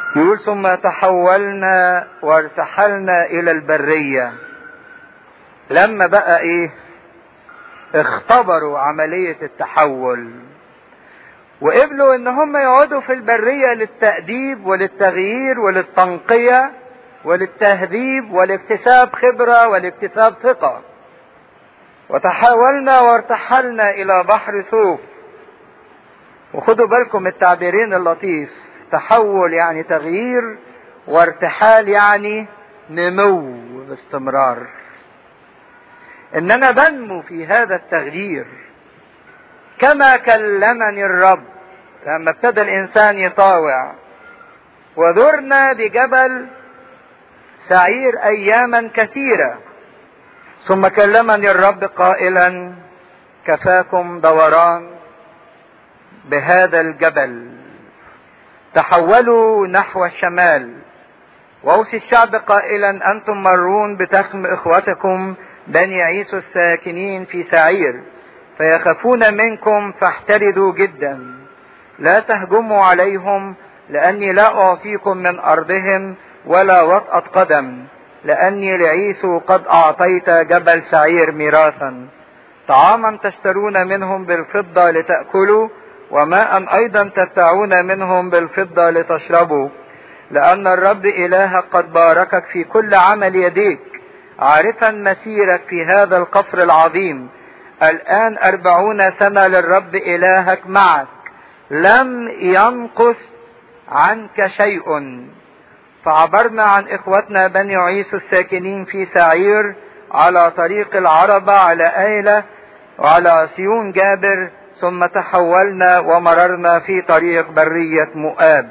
يقول ثم تحولنا وارتحلنا الى البرية لما بقى ايه اختبروا عملية التحول وقبلوا ان هم يقعدوا في البرية للتأديب وللتغيير وللتنقية وللتهذيب ولاكتساب خبرة ولاكتساب ثقة وتحاولنا وارتحلنا الى بحر ثوف وخدوا بالكم التعبيرين اللطيف تحول يعني تغيير وارتحال يعني نمو باستمرار ان انا بنمو في هذا التغيير كما كلمني الرب لما ابتدى الانسان يطاوع وذرنا بجبل سعير اياما كثيره ثم كلمني الرب قائلا كفاكم دوران بهذا الجبل تحولوا نحو الشمال واوصي الشعب قائلا انتم مرون بتخم اخوتكم بني عيسو الساكنين في سعير فيخافون منكم فاحتردوا جدا لا تهجموا عليهم لاني لا اعطيكم من ارضهم ولا وطأة قدم لاني لعيسو قد اعطيت جبل سعير ميراثا طعاما تشترون منهم بالفضة لتأكلوا وماء ايضا تبتعون منهم بالفضة لتشربوا لان الرب الهك قد باركك في كل عمل يديك عارفا مسيرك في هذا القفر العظيم الان اربعون سنة للرب الهك معك لم ينقص عنك شيء فعبرنا عن اخوتنا بني عيسو الساكنين في سعير على طريق العربة على ايلة وعلى سيون جابر ثم تحولنا ومررنا في طريق برية مؤاب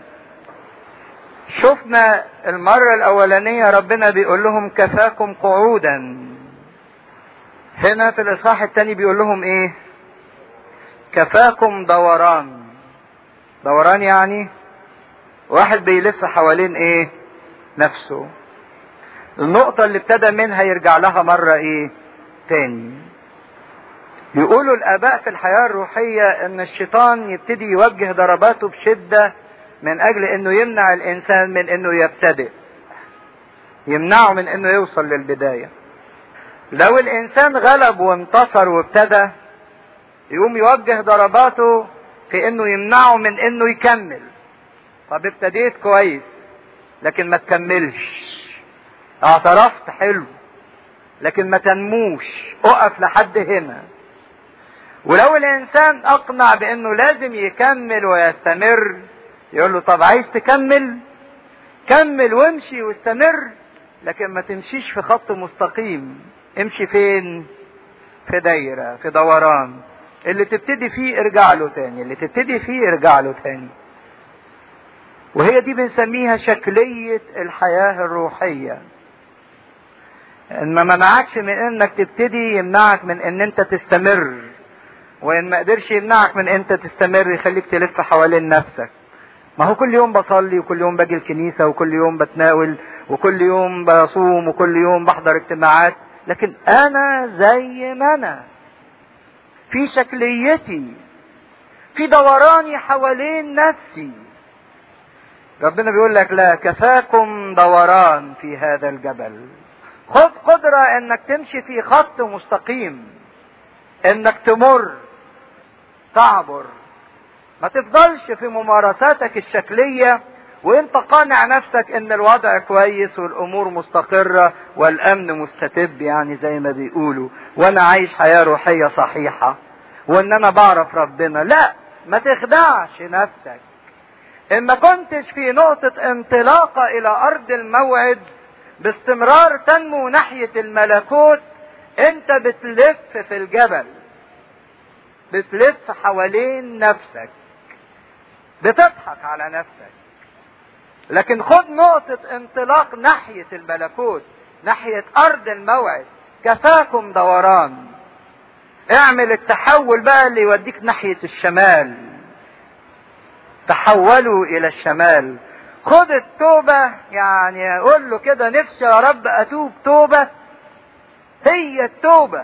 شفنا المرة الأولانية ربنا بيقول لهم كفاكم قعودا هنا في الإصحاح الثاني بيقول لهم إيه كفاكم دوران دوران يعني واحد بيلف حوالين إيه نفسه النقطة اللي ابتدى منها يرجع لها مرة إيه تاني يقولوا الآباء في الحياة الروحية إن الشيطان يبتدي يوجه ضرباته بشدة من اجل انه يمنع الانسان من انه يبتدئ يمنعه من انه يوصل للبداية لو الانسان غلب وانتصر وابتدى يقوم يوجه ضرباته في انه يمنعه من انه يكمل طب ابتديت كويس لكن ما تكملش اعترفت حلو لكن ما تنموش اقف لحد هنا ولو الانسان اقنع بانه لازم يكمل ويستمر يقول له طب عايز تكمل كمل وامشي واستمر لكن ما تمشيش في خط مستقيم امشي فين في دايرة في دوران اللي تبتدي فيه ارجع له تاني اللي تبتدي فيه ارجع له تاني وهي دي بنسميها شكلية الحياة الروحية ان ما منعكش من انك تبتدي يمنعك من ان انت تستمر وان ما قدرش يمنعك من انت تستمر يخليك تلف حوالين نفسك ما هو كل يوم بصلي وكل يوم باجي الكنيسة وكل يوم بتناول وكل يوم بصوم وكل يوم بحضر اجتماعات لكن انا زي ما انا في شكليتي في دوراني حوالين نفسي ربنا بيقول لك لا كفاكم دوران في هذا الجبل خد قدرة انك تمشي في خط مستقيم انك تمر تعبر ما تفضلش في ممارساتك الشكلية وانت قانع نفسك ان الوضع كويس والامور مستقرة والامن مستتب يعني زي ما بيقولوا وانا عايش حياة روحية صحيحة وان انا بعرف ربنا لا ما تخدعش نفسك ان ما كنتش في نقطة انطلاقة الى ارض الموعد باستمرار تنمو ناحية الملكوت انت بتلف في الجبل بتلف حوالين نفسك بتضحك على نفسك لكن خد نقطة انطلاق ناحية الملكوت ناحية أرض الموعد كفاكم دوران اعمل التحول بقى اللي يوديك ناحية الشمال تحولوا إلى الشمال خد التوبة يعني قول له كده نفسي يا رب أتوب توبة هي التوبة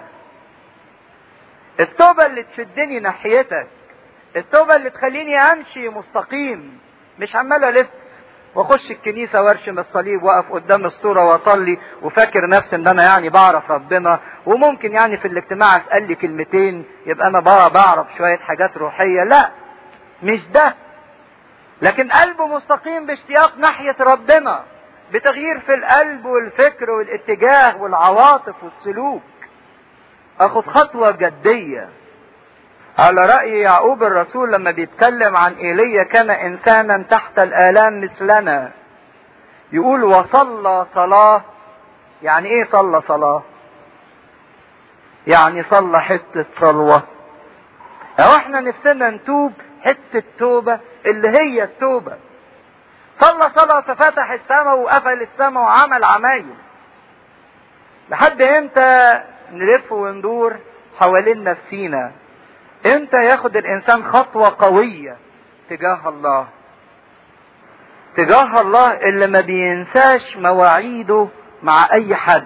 التوبة اللي تشدني ناحيتك التوبة اللي تخليني امشي مستقيم مش عمال الف واخش الكنيسه وارشم الصليب واقف قدام الصوره واصلي وفاكر نفسي ان انا يعني بعرف ربنا وممكن يعني في الاجتماع اسال لي كلمتين يبقى انا بقى بعرف شويه حاجات روحيه لا مش ده لكن قلبه مستقيم باشتياق ناحيه ربنا بتغيير في القلب والفكر والاتجاه والعواطف والسلوك اخد خطوه جديه على رأي يعقوب الرسول لما بيتكلم عن ايليا كان انسانا تحت الالام مثلنا يقول وصلى صلاة يعني ايه صلى صلاة يعني صلى حتة صلوة او احنا نفسنا نتوب حتة توبة اللي هي التوبة صلى صلاة ففتح السماء وقفل السماء وعمل عمايل لحد امتى نلف وندور حوالين نفسينا امتى ياخد الانسان خطوة قوية تجاه الله تجاه الله اللي ما بينساش مواعيده مع اي حد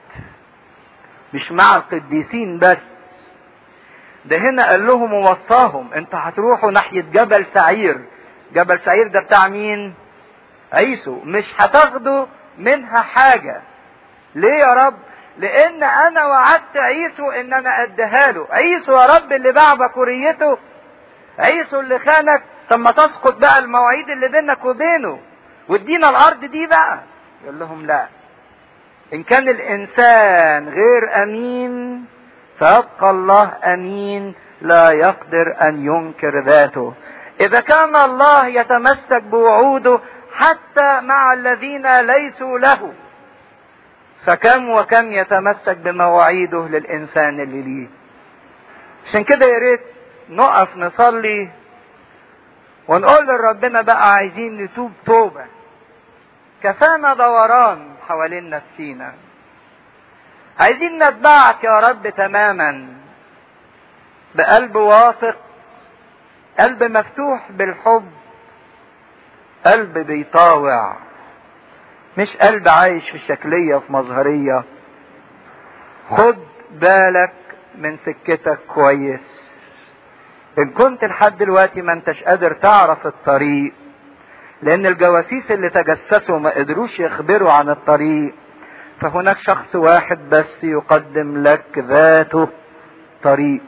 مش مع القديسين بس ده هنا قال لهم ووصاهم انت هتروحوا ناحية جبل سعير جبل سعير ده بتاع مين عيسو مش هتاخدوا منها حاجة ليه يا رب لان انا وعدت عيسو ان انا اديها له عيسو يا رب اللي باع بكوريته عيسو اللي خانك طب ما تسقط بقى المواعيد اللي بينك وبينه وادينا الارض دي بقى يقول لهم لا ان كان الانسان غير امين فيبقى الله امين لا يقدر ان ينكر ذاته اذا كان الله يتمسك بوعوده حتى مع الذين ليسوا له فكم وكم يتمسك بمواعيده للانسان اللي ليه عشان كده يا ريت نقف نصلي ونقول لربنا بقى عايزين نتوب توبه كفانا دوران حوالين نفسينا عايزين نتبعك يا رب تماما بقلب واثق قلب مفتوح بالحب قلب بيطاوع مش قلب عايش في شكلية في مظهرية خد بالك من سكتك كويس ان كنت لحد دلوقتي ما انتش قادر تعرف الطريق لان الجواسيس اللي تجسسوا ما قدروش يخبروا عن الطريق فهناك شخص واحد بس يقدم لك ذاته طريق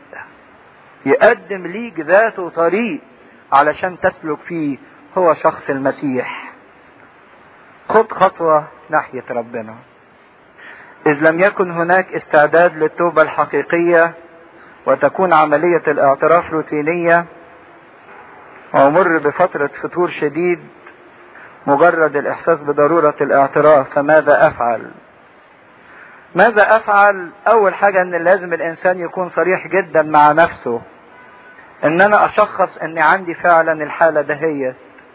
يقدم ليك ذاته طريق علشان تسلك فيه هو شخص المسيح خد خطوة ناحية ربنا إذ لم يكن هناك استعداد للتوبة الحقيقية وتكون عملية الاعتراف روتينية ومر بفترة فتور شديد مجرد الإحساس بضرورة الاعتراف فماذا أفعل؟ ماذا أفعل؟ أول حاجة إن لازم الإنسان يكون صريح جدا مع نفسه إن أنا أشخص إني عندي فعلا الحالة دهيت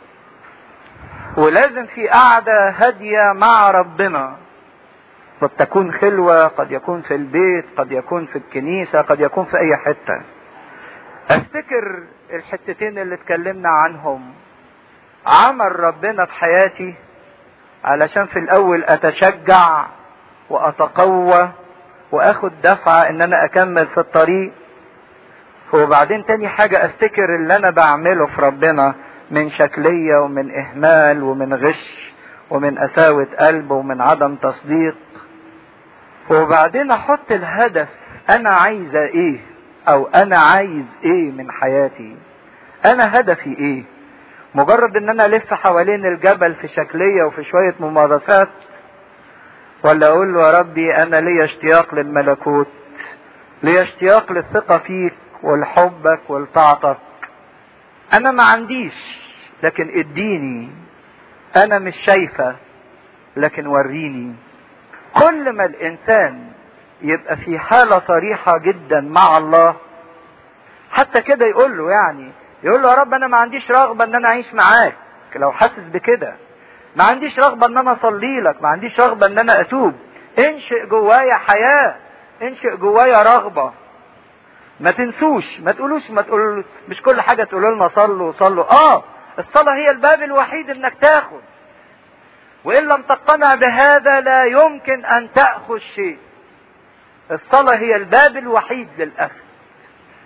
ولازم في قعدة هادية مع ربنا قد تكون خلوة قد يكون في البيت قد يكون في الكنيسة قد يكون في أي حتة افتكر الحتتين اللي اتكلمنا عنهم عمل ربنا في حياتي علشان في الاول اتشجع واتقوى واخد دفعة ان انا اكمل في الطريق وبعدين تاني حاجة افتكر اللي انا بعمله في ربنا من شكلية ومن اهمال ومن غش ومن قساوة قلب ومن عدم تصديق وبعدين احط الهدف انا عايزة ايه او انا عايز ايه من حياتي انا هدفي ايه مجرد ان انا الف حوالين الجبل في شكلية وفي شوية ممارسات ولا اقول له يا ربي انا لي اشتياق للملكوت لي اشتياق للثقة فيك ولحبك ولطاعتك انا ما عنديش لكن اديني انا مش شايفة لكن وريني كل ما الانسان يبقى في حالة صريحة جدا مع الله حتى كده يقول له يعني يقول له يا رب انا ما عنديش رغبة ان انا اعيش معاك لو حاسس بكده ما عنديش رغبة ان انا اصلي لك ما عنديش رغبة ان انا اتوب انشئ جوايا حياة انشئ جوايا رغبة ما تنسوش ما تقولوش ما تقولوا مش كل حاجة تقولوا لنا صلوا صلوا اه الصلاة هي الباب الوحيد انك تاخد وان لم تقتنع بهذا لا يمكن ان تأخذ شيء الصلاة هي الباب الوحيد للأخذ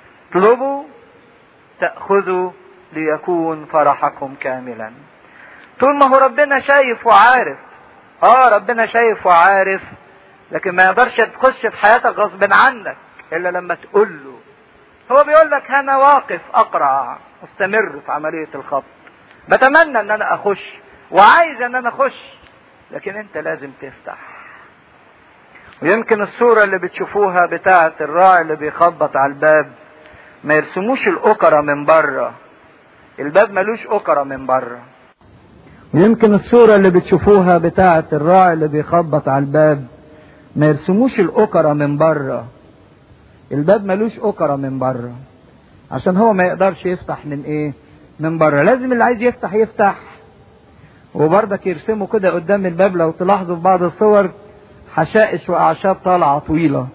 اطلبوا تأخذوا ليكون فرحكم كاملا طول ما هو ربنا شايف وعارف اه ربنا شايف وعارف لكن ما يقدرش تخش في حياتك غصب عنك الا لما تقول له هو بيقول لك انا واقف اقرع مستمر في عملية الخط بتمنى ان انا اخش وعايز ان انا اخش لكن انت لازم تفتح ويمكن الصورة اللي بتشوفوها بتاعة الراعي اللي بيخبط على الباب ما يرسموش الأكرة من بره الباب ملوش أكرة من بره ويمكن الصورة اللي بتشوفوها بتاعة الراعي اللي بيخبط على الباب ما يرسموش الأكرة من بره الباب ملوش أكرة من بره عشان هو ما يقدرش يفتح من ايه من بره لازم اللي عايز يفتح يفتح وبرضك يرسموا كده قدام الباب لو تلاحظوا في بعض الصور حشائش واعشاب طالعه طويله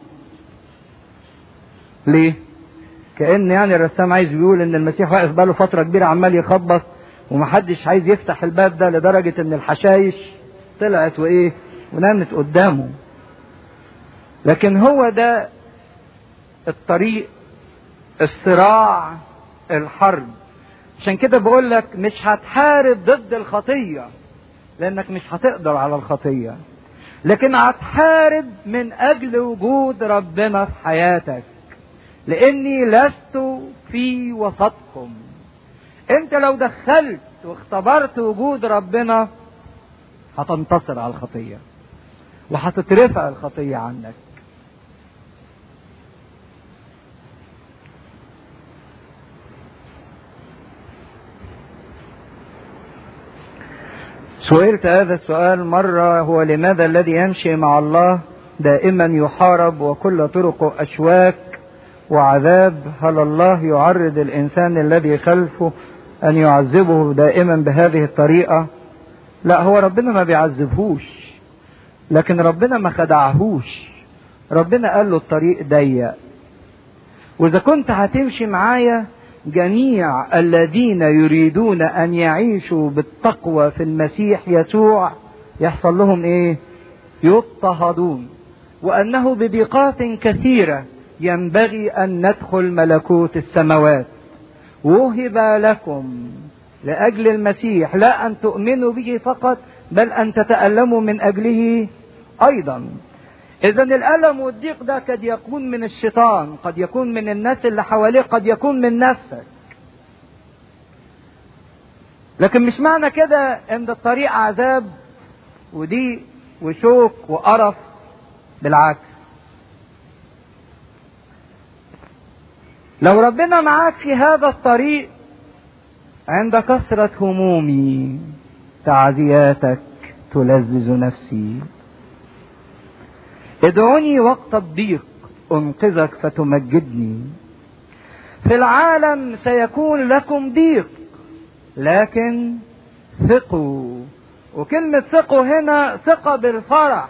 ليه كان يعني الرسام عايز يقول ان المسيح واقف بقاله فتره كبيره عمال يخبط ومحدش عايز يفتح الباب ده لدرجه ان الحشايش طلعت وايه ونامت قدامه لكن هو ده الطريق الصراع الحرب عشان كده بقول لك مش هتحارب ضد الخطية لانك مش هتقدر على الخطية لكن هتحارب من اجل وجود ربنا في حياتك لاني لست في وسطكم انت لو دخلت واختبرت وجود ربنا هتنتصر على الخطية وهتترفع الخطية عنك سئلت هذا السؤال مرة هو لماذا الذي يمشي مع الله دائما يحارب وكل طرقه أشواك وعذاب هل الله يعرض الإنسان الذي خلفه أن يعذبه دائما بهذه الطريقة لا هو ربنا ما بيعذبهوش لكن ربنا ما خدعهوش ربنا قال له الطريق ضيق وإذا كنت هتمشي معايا جميع الذين يريدون ان يعيشوا بالتقوى في المسيح يسوع يحصل لهم ايه يضطهدون وانه بضيقات كثيره ينبغي ان ندخل ملكوت السماوات وهب لكم لاجل المسيح لا ان تؤمنوا به فقط بل ان تتالموا من اجله ايضا اذا الالم والضيق ده قد يكون من الشيطان قد يكون من الناس اللي حواليه قد يكون من نفسك لكن مش معنى كده ان الطريق عذاب وضيق وشوك وقرف بالعكس لو ربنا معاك في هذا الطريق عند كثرة همومي تعزياتك تلذذ نفسي ادعوني وقت الضيق انقذك فتمجدني في العالم سيكون لكم ضيق لكن ثقوا وكلمة ثقوا هنا ثقة بالفرح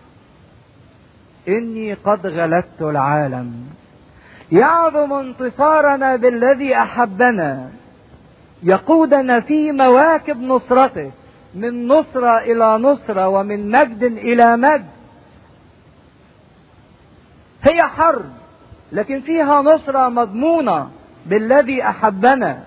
إني قد غلبت العالم يعظم انتصارنا بالذي أحبنا يقودنا في مواكب نصرته من نصرة إلى نصرة ومن مجد إلى مجد هي حرب لكن فيها نصرة مضمونة بالذي أحبنا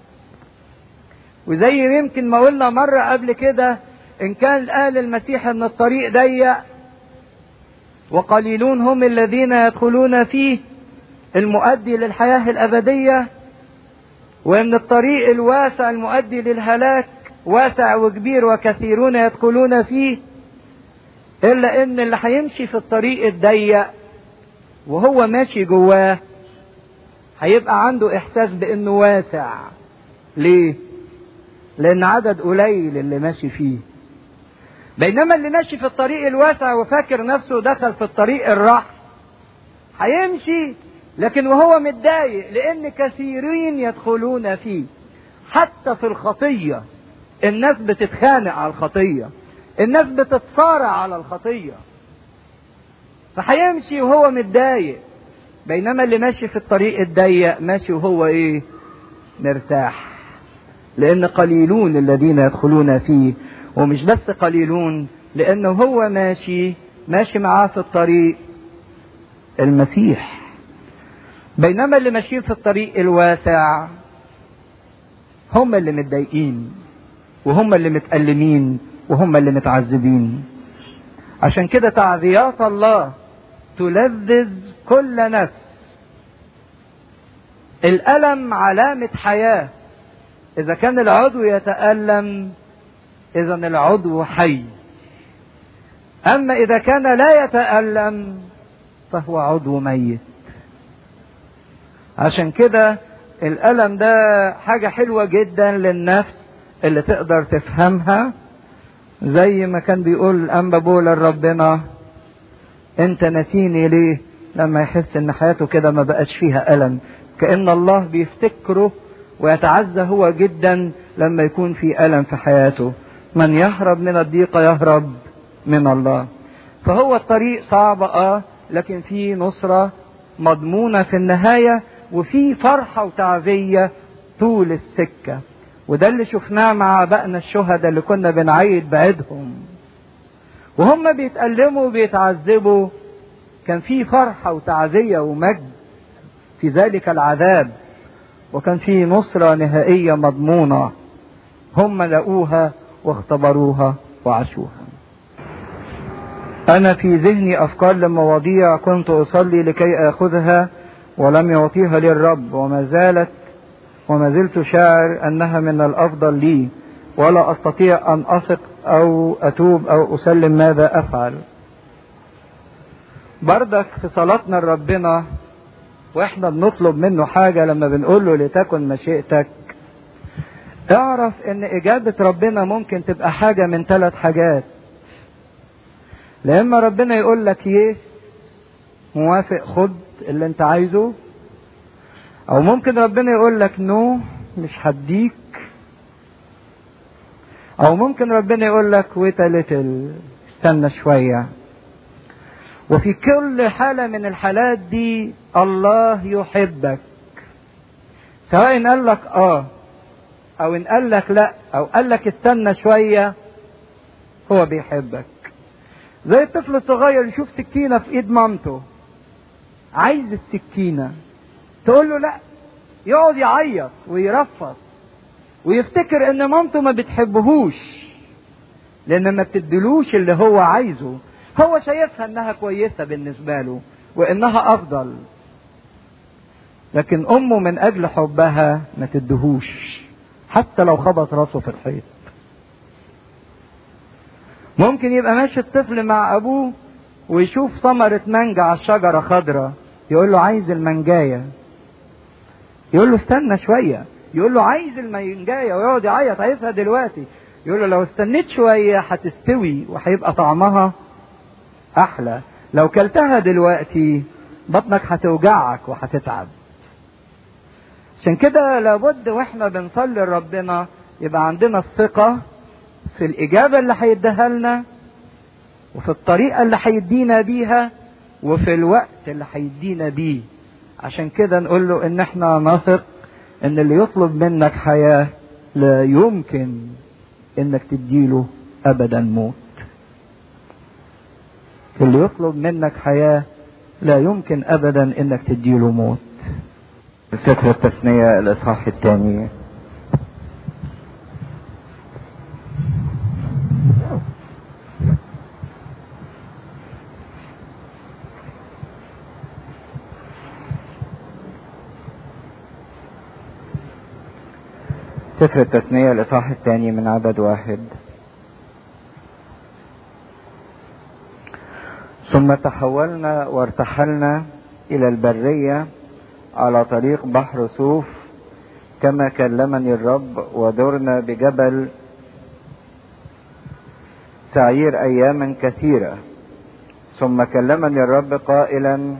وزي يمكن ما قلنا مرة قبل كده إن كان قال المسيح إن الطريق ضيق وقليلون هم الذين يدخلون فيه المؤدي للحياة الأبدية وإن الطريق الواسع المؤدي للهلاك واسع وكبير وكثيرون يدخلون فيه إلا إن اللي هيمشي في الطريق الضيق وهو ماشي جواه هيبقى عنده إحساس بإنه واسع ليه؟ لأن عدد قليل اللي ماشي فيه بينما اللي ماشي في الطريق الواسع وفاكر نفسه دخل في الطريق الرحم هيمشي لكن وهو متضايق لان كثيرين يدخلون فيه حتى في الخطيه الناس بتتخانق على الخطيه الناس بتتصارع على الخطيه فهيمشي وهو متضايق بينما اللي ماشي في الطريق الضيق ماشي وهو ايه مرتاح لان قليلون الذين يدخلون فيه ومش بس قليلون لانه هو ماشي ماشي معاه في الطريق المسيح بينما اللي ماشيين في الطريق الواسع هم اللي متضايقين وهم اللي متألمين وهم اللي متعذبين عشان كده تعذيات الله تلذذ كل نفس الألم علامة حياة إذا كان العضو يتألم إذا العضو حي أما إذا كان لا يتألم فهو عضو ميت عشان كده الألم ده حاجة حلوة جدا للنفس اللي تقدر تفهمها زي ما كان بيقول الأنبا بولا لربنا أنت نسيني ليه لما يحس إن حياته كده ما بقاش فيها ألم كأن الله بيفتكره ويتعزى هو جدا لما يكون في ألم في حياته من يهرب من الضيقة يهرب من الله فهو الطريق صعب اه لكن في نصرة مضمونة في النهاية وفي فرحة وتعزية طول السكة وده اللي شفناه مع ابائنا الشهداء اللي كنا بنعيد بعيدهم وهم بيتألموا وبيتعذبوا كان في فرحة وتعزية ومجد في ذلك العذاب وكان في نصرة نهائية مضمونة هم لقوها واختبروها وعاشوها أنا في ذهني أفكار لمواضيع كنت أصلي لكي آخذها ولم يعطيها لي الرب وما زالت وما زلت شاعر أنها من الأفضل لي ولا أستطيع أن أثق أو أتوب أو أسلم ماذا أفعل بردك في صلاتنا لربنا واحنا بنطلب منه حاجة لما بنقول له لتكن مشيئتك اعرف ان اجابة ربنا ممكن تبقى حاجة من ثلاث حاجات لما ربنا يقول لك يس موافق خد اللي انت عايزه او ممكن ربنا يقول لك نو مش هديك او ممكن ربنا يقول لك ويت ليتل استنى شويه وفي كل حالة من الحالات دي الله يحبك سواء إن قال لك اه او ان قال لك لا او قال لك استنى شوية هو بيحبك زي الطفل الصغير يشوف سكينة في ايد مامته عايز السكينة تقول له لا يقعد يعيط ويرفص ويفتكر ان مامته ما بتحبهوش لان ما بتدلوش اللي هو عايزه هو شايفها انها كويسة بالنسبة له وانها افضل لكن امه من اجل حبها ما تدهوش حتى لو خبط راسه في الحيط ممكن يبقى ماشي الطفل مع ابوه ويشوف ثمرة مانجا على الشجرة خضرة يقول له عايز المانجاية يقول له استنى شوية يقول له عايز المانجاية ويقعد يعيط عايزها دلوقتي يقول له لو استنيت شوية هتستوي وهيبقى طعمها أحلى لو كلتها دلوقتي بطنك هتوجعك وهتتعب عشان كده لابد واحنا بنصلي لربنا يبقى عندنا الثقة في الإجابة اللي هيديها لنا وفي الطريقة اللي هيدينا بيها وفي الوقت اللي هيدينا بيه عشان كده نقول له ان احنا نثق ان اللي يطلب منك حياة لا يمكن انك تديله ابدا موت اللي يطلب منك حياة لا يمكن ابدا انك تديله موت سفر التثنية الاصحاح الثاني سفر التثنية الإصحاح الثاني من عدد واحد ثم تحولنا وارتحلنا إلى البرية على طريق بحر صوف كما كلمني الرب ودرنا بجبل سعير أياما كثيرة ثم كلمني الرب قائلا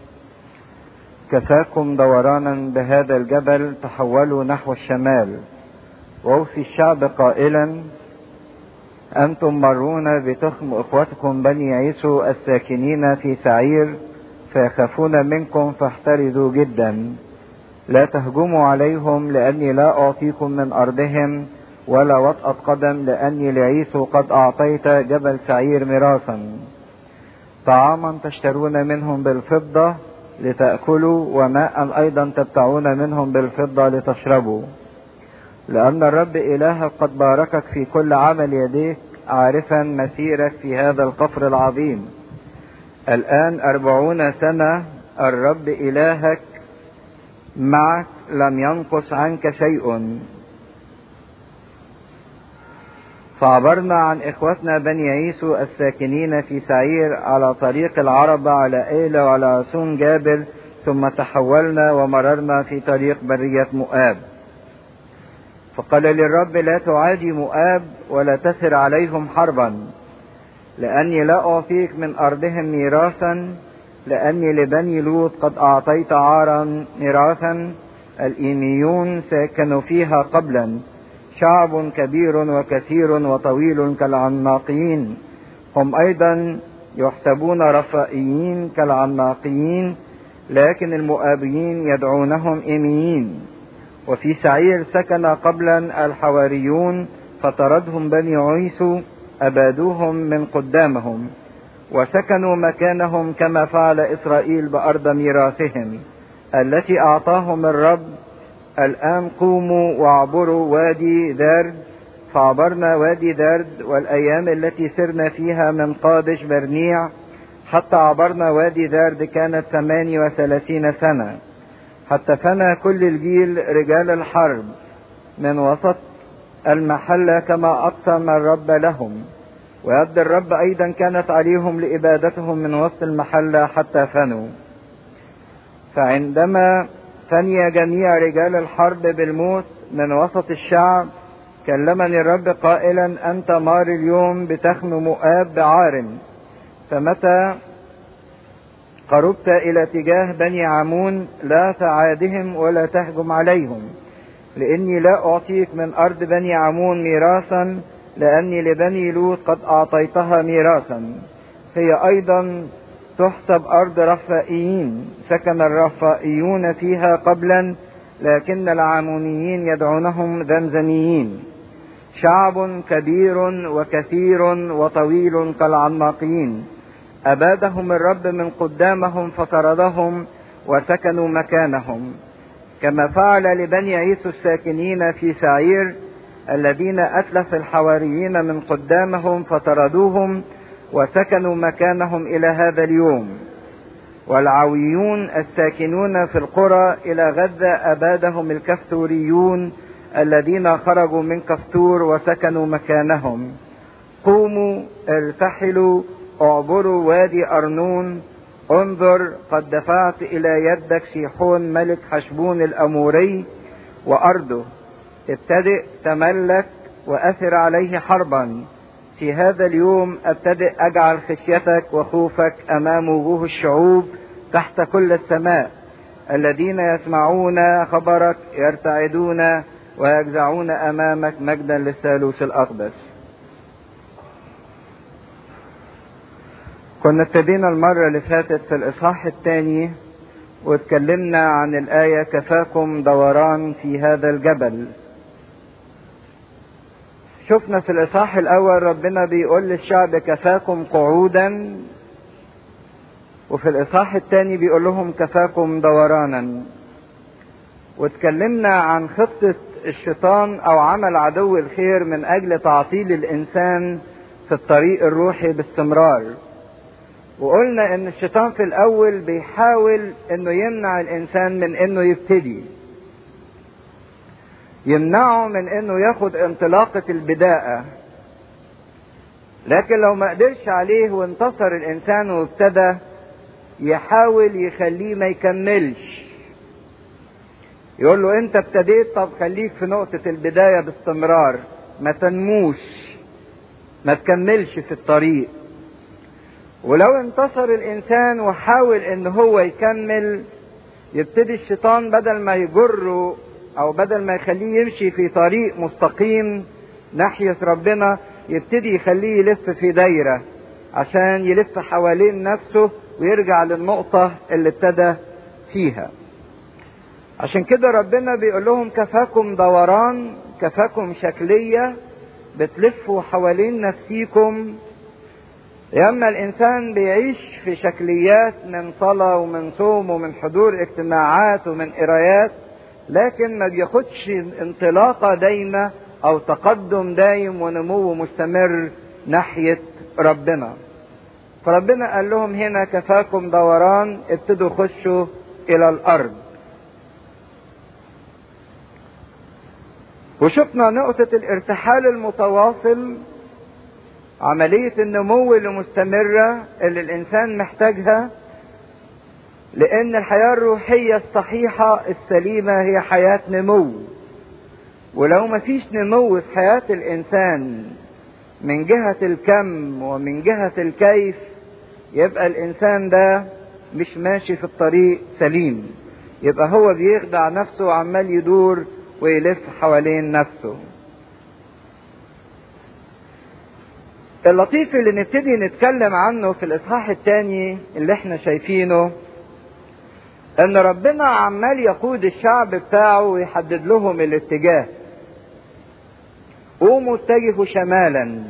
كفاكم دورانا بهذا الجبل تحولوا نحو الشمال واوصي الشعب قائلا انتم مرون بتخم اخوتكم بني عيسو الساكنين في سعير فيخافون منكم فاحترزوا جدا لا تهجموا عليهم لاني لا اعطيكم من ارضهم ولا وطأة قدم لاني لعيسو قد اعطيت جبل سعير ميراثا طعاما تشترون منهم بالفضة لتأكلوا وماء ايضا تبتعون منهم بالفضة لتشربوا لأن الرب إلهك قد باركك في كل عمل يديك عارفا مسيرك في هذا القفر العظيم الآن أربعون سنة الرب إلهك معك لم ينقص عنك شيء فعبرنا عن إخوتنا بني عيسو الساكنين في سعير على طريق العربة على إيلة وعلى عصون جابل ثم تحولنا ومررنا في طريق برية مؤاب فقال للرب لا تعادي مؤاب ولا تثر عليهم حربا لأني لا أعطيك من أرضهم ميراثا لأني لبني لوط قد أعطيت عارا ميراثا الإيميون سكنوا فيها قبلا شعب كبير وكثير وطويل كالعناقيين هم أيضا يحسبون رفائيين كالعناقيين لكن المؤابيين يدعونهم إيميين وفي سعير سكن قبلا الحواريون فطردهم بني عيسو أبادوهم من قدامهم وسكنوا مكانهم كما فعل إسرائيل بأرض ميراثهم التي أعطاهم الرب الآن قوموا واعبروا وادي دارد فعبرنا وادي دارد والأيام التي سرنا فيها من قادش برنيع حتى عبرنا وادي دارد كانت ثماني وثلاثين سنة حتى فنى كل الجيل رجال الحرب من وسط المحلة كما أقسم الرب لهم ويد الرب أيضا كانت عليهم لإبادتهم من وسط المحلة حتى فنوا فعندما فني جميع رجال الحرب بالموت من وسط الشعب كلمني الرب قائلا أنت مار اليوم بتخن مؤاب بعار فمتى قربت إلى تجاه بني عمون لا تعادهم ولا تهجم عليهم لإني لا أعطيك من أرض بني عمون ميراثا لأني لبني لوط قد أعطيتها ميراثا هي أيضا تحسب أرض رفائيين سكن الرفائيون فيها قبلا لكن العامونيين يدعونهم ذمزميين شعب كبير وكثير وطويل كالعناقيين أبادهم الرب من قدامهم فطردهم وسكنوا مكانهم كما فعل لبني عيسو الساكنين في سعير الذين أتلف الحواريين من قدامهم فطردوهم وسكنوا مكانهم إلى هذا اليوم والعويون الساكنون في القرى إلى غزة أبادهم الكفتوريون الذين خرجوا من كفتور وسكنوا مكانهم قوموا ارتحلوا اعبروا وادي أرنون انظر قد دفعت إلى يدك شيحون ملك حشبون الأموري وأرضه ابتدئ تملك وأثر عليه حربا في هذا اليوم ابتدئ أجعل خشيتك وخوفك أمام وجوه الشعوب تحت كل السماء الذين يسمعون خبرك يرتعدون ويجزعون أمامك مجدا للثالوث الأقدس كنا ابتدينا المرة اللي فاتت في الإصحاح الثاني واتكلمنا عن الآية كفاكم دوران في هذا الجبل شفنا في الإصحاح الأول ربنا بيقول للشعب كفاكم قعودا وفي الإصحاح الثاني بيقول لهم كفاكم دورانا واتكلمنا عن خطة الشيطان أو عمل عدو الخير من أجل تعطيل الإنسان في الطريق الروحي باستمرار وقلنا ان الشيطان في الاول بيحاول انه يمنع الانسان من انه يبتدي يمنعه من انه ياخد انطلاقة البداءة لكن لو ما قدرش عليه وانتصر الانسان وابتدى يحاول يخليه ما يكملش يقول له انت ابتديت طب خليك في نقطة البداية باستمرار ما تنموش ما تكملش في الطريق ولو انتصر الانسان وحاول ان هو يكمل يبتدي الشيطان بدل ما يجره او بدل ما يخليه يمشي في طريق مستقيم ناحية ربنا يبتدي يخليه يلف في دايرة عشان يلف حوالين نفسه ويرجع للنقطة اللي ابتدى فيها عشان كده ربنا بيقول لهم كفاكم دوران كفاكم شكلية بتلفوا حوالين نفسيكم لما الانسان بيعيش في شكليات من صلاة ومن صوم ومن حضور اجتماعات ومن قرايات لكن ما بياخدش انطلاقة دايمة او تقدم دايم ونمو مستمر ناحية ربنا فربنا قال لهم هنا كفاكم دوران ابتدوا خشوا الى الارض وشفنا نقطة الارتحال المتواصل عملية النمو اللي مستمرة اللي الإنسان محتاجها لأن الحياة الروحية الصحيحة السليمة هي حياة نمو ولو ما فيش نمو في حياة الإنسان من جهة الكم ومن جهة الكيف يبقى الإنسان ده مش ماشي في الطريق سليم يبقى هو بيخدع نفسه وعمال يدور ويلف حوالين نفسه اللطيف اللي نبتدي نتكلم عنه في الاصحاح الثاني اللي احنا شايفينه ان ربنا عمال يقود الشعب بتاعه ويحدد لهم الاتجاه قوموا اتجهوا شمالا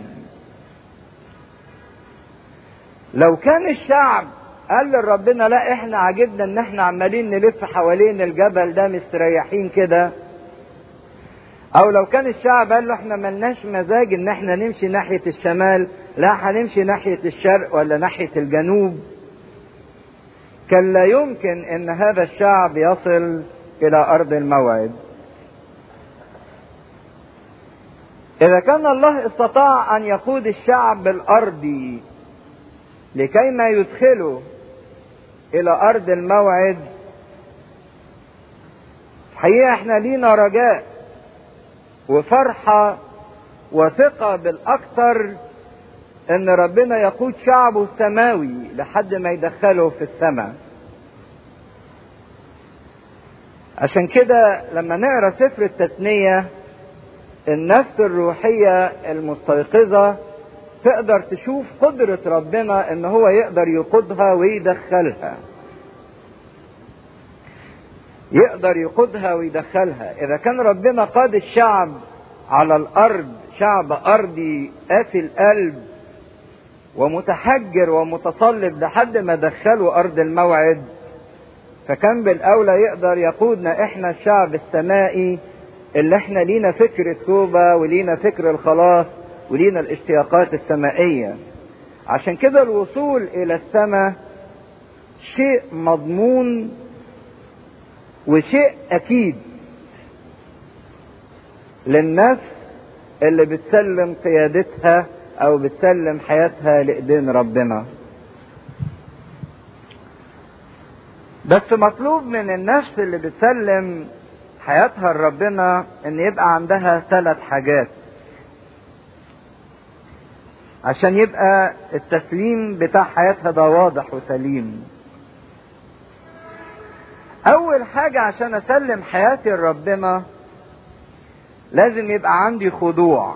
لو كان الشعب قال لربنا لا احنا عجبنا ان احنا عمالين نلف حوالين الجبل ده مستريحين كده او لو كان الشعب قال له احنا ملناش مزاج ان احنا نمشي ناحية الشمال لا هنمشي ناحية الشرق ولا ناحية الجنوب كان لا يمكن ان هذا الشعب يصل الى ارض الموعد اذا كان الله استطاع ان يقود الشعب الارضي لكي ما يدخله الى ارض الموعد حقيقة احنا لينا رجاء وفرحة وثقة بالاكثر ان ربنا يقود شعبه السماوي لحد ما يدخله في السماء عشان كده لما نقرا سفر التثنية النفس الروحية المستيقظة تقدر تشوف قدرة ربنا ان هو يقدر يقودها ويدخلها يقدر يقودها ويدخلها اذا كان ربنا قاد الشعب على الارض شعب ارضي قاسي القلب ومتحجر ومتصلب لحد ما دخلوا ارض الموعد فكان بالاولى يقدر يقودنا احنا الشعب السمائي اللي احنا لينا فكر التوبة ولينا فكر الخلاص ولينا الاشتياقات السمائية عشان كده الوصول الى السماء شيء مضمون وشيء اكيد للنفس اللي بتسلم قيادتها او بتسلم حياتها لايدين ربنا بس مطلوب من النفس اللي بتسلم حياتها لربنا ان يبقى عندها ثلاث حاجات عشان يبقى التسليم بتاع حياتها ده واضح وسليم اول حاجة عشان اسلم حياتي لربنا لازم يبقى عندي خضوع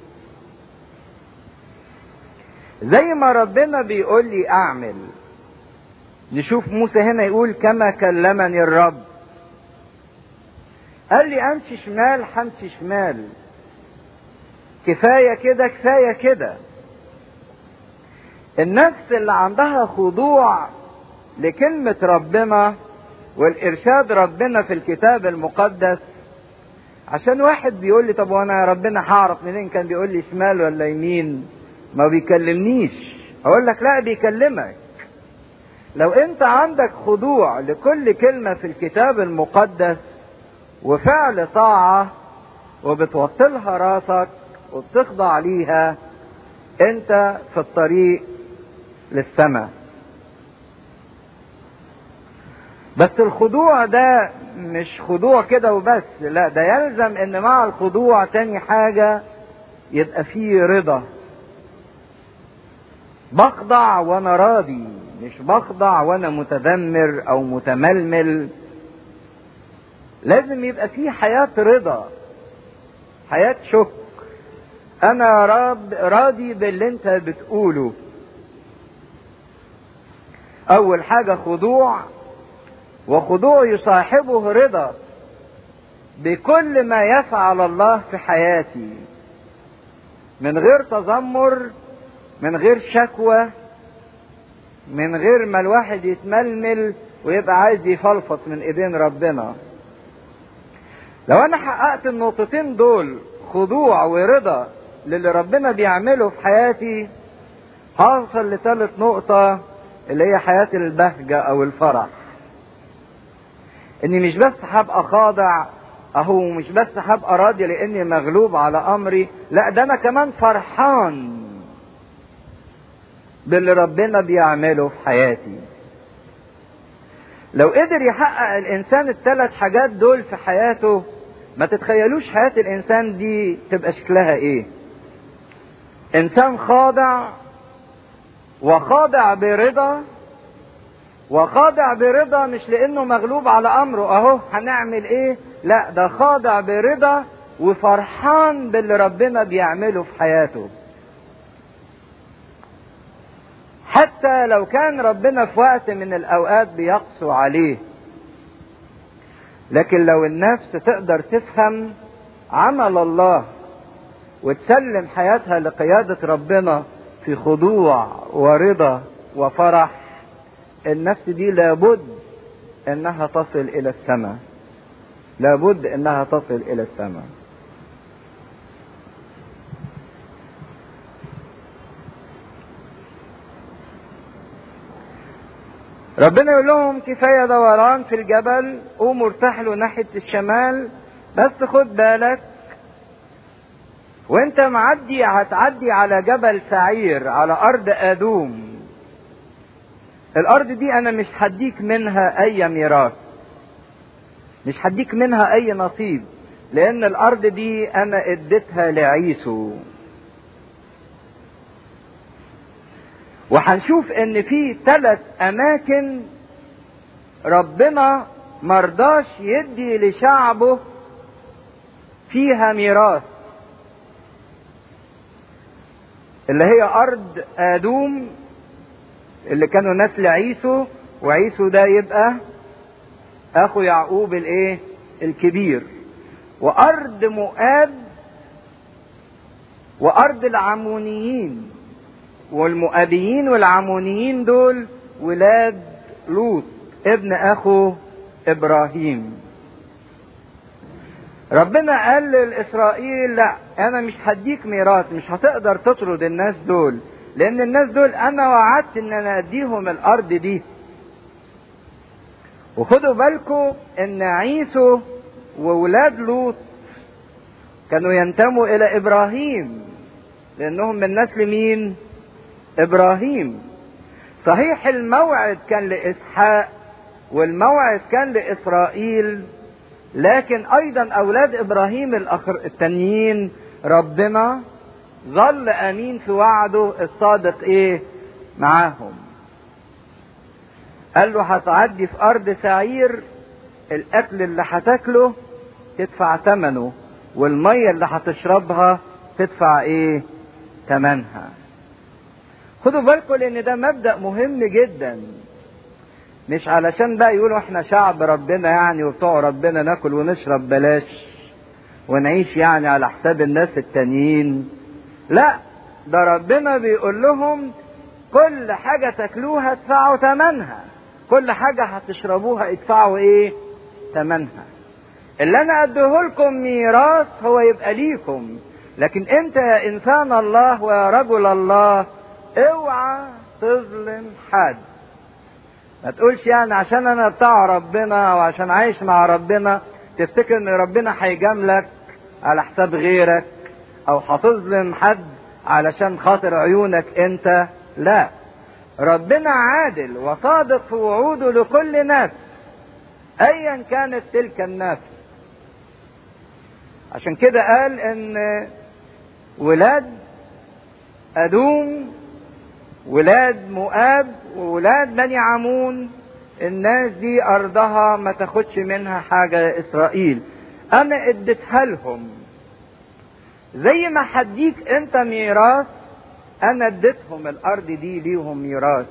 زي ما ربنا بيقول لي اعمل نشوف موسى هنا يقول كما كلمني الرب قال لي امشي شمال همشي شمال كفاية كده كفاية كده النفس اللي عندها خضوع لكلمة ربنا والإرشاد ربنا في الكتاب المقدس عشان واحد بيقول لي طب وانا يا ربنا هعرف منين كان بيقول لي شمال ولا يمين ما بيكلمنيش اقول لك لا بيكلمك لو انت عندك خضوع لكل كلمة في الكتاب المقدس وفعل طاعة وبتوطلها راسك وبتخضع ليها انت في الطريق للسماء بس الخضوع ده مش خضوع كده وبس لا ده يلزم ان مع الخضوع تاني حاجة يبقى فيه رضا بخضع وانا راضي مش بخضع وانا متذمر او متململ لازم يبقى فيه حياة رضا حياة شكر انا راب راضي باللي انت بتقوله اول حاجة خضوع وخضوع يصاحبه رضا بكل ما يفعل الله في حياتي من غير تذمر من غير شكوى من غير ما الواحد يتململ ويبقى عايز يفلفط من ايدين ربنا لو انا حققت النقطتين دول خضوع ورضا للي ربنا بيعمله في حياتي هوصل لثالث نقطة اللي هي حياة البهجة او الفرح اني مش بس هبقى خاضع اهو مش بس هبقى راضي لاني مغلوب على امري لا ده انا كمان فرحان باللي ربنا بيعمله في حياتي لو قدر يحقق الانسان الثلاث حاجات دول في حياته ما تتخيلوش حياة الانسان دي تبقى شكلها ايه انسان خاضع وخاضع برضا وخاضع برضا مش لانه مغلوب على امره اهو هنعمل ايه لا ده خاضع برضا وفرحان باللي ربنا بيعمله في حياته حتى لو كان ربنا في وقت من الاوقات بيقسو عليه لكن لو النفس تقدر تفهم عمل الله وتسلم حياتها لقيادة ربنا في خضوع ورضا وفرح النفس دي لابد انها تصل الى السماء لابد انها تصل الى السماء ربنا يقول لهم كفاية دوران في الجبل قوموا ارتحلوا ناحية الشمال بس خد بالك وانت معدي هتعدي على جبل سعير على ارض ادوم الارض دي انا مش هديك منها اي ميراث مش هديك منها اي نصيب لان الارض دي انا اديتها لعيسو وهنشوف ان في ثلاث اماكن ربنا مرضاش يدي لشعبه فيها ميراث اللي هي ارض ادوم اللي كانوا نسل عيسو وعيسو ده يبقى اخو يعقوب الايه الكبير وارض مؤاب وارض العمونيين والمؤابيين والعمونيين دول ولاد لوط ابن اخو ابراهيم ربنا قال لاسرائيل لا انا مش هديك ميراث مش هتقدر تطرد الناس دول لان الناس دول انا وعدت ان انا اديهم الارض دي وخدوا بالكم ان عيسو وولاد لوط كانوا ينتموا الى ابراهيم لانهم من نسل مين ابراهيم صحيح الموعد كان لاسحاق والموعد كان لاسرائيل لكن ايضا اولاد ابراهيم الاخر التانيين ربنا ظل امين في وعده الصادق ايه معاهم قال له هتعدي في ارض سعير الاكل اللي هتاكله تدفع ثمنه والميه اللي هتشربها تدفع ايه ثمنها خدوا بالكم لان ده مبدا مهم جدا مش علشان بقى يقولوا احنا شعب ربنا يعني وبتوع ربنا ناكل ونشرب بلاش ونعيش يعني على حساب الناس التانيين لا ده ربنا بيقول لهم كل حاجة تاكلوها ادفعوا ثمنها كل حاجة هتشربوها ادفعوا ايه ثمنها اللي انا اديه لكم ميراث هو يبقى ليكم لكن انت يا انسان الله ويا رجل الله اوعى تظلم حد ما تقولش يعني عشان انا بتاع ربنا وعشان عايش مع ربنا تفتكر ان ربنا هيجاملك على حساب غيرك او هتظلم حد علشان خاطر عيونك انت لا ربنا عادل وصادق في وعوده لكل نفس ايا كانت تلك النفس عشان كده قال ان ولاد ادوم ولاد مؤاب وولاد بني عمون الناس دي ارضها ما تاخدش منها حاجه اسرائيل انا اديتها لهم زي ما هديك انت ميراث انا اديتهم الارض دي ليهم ميراث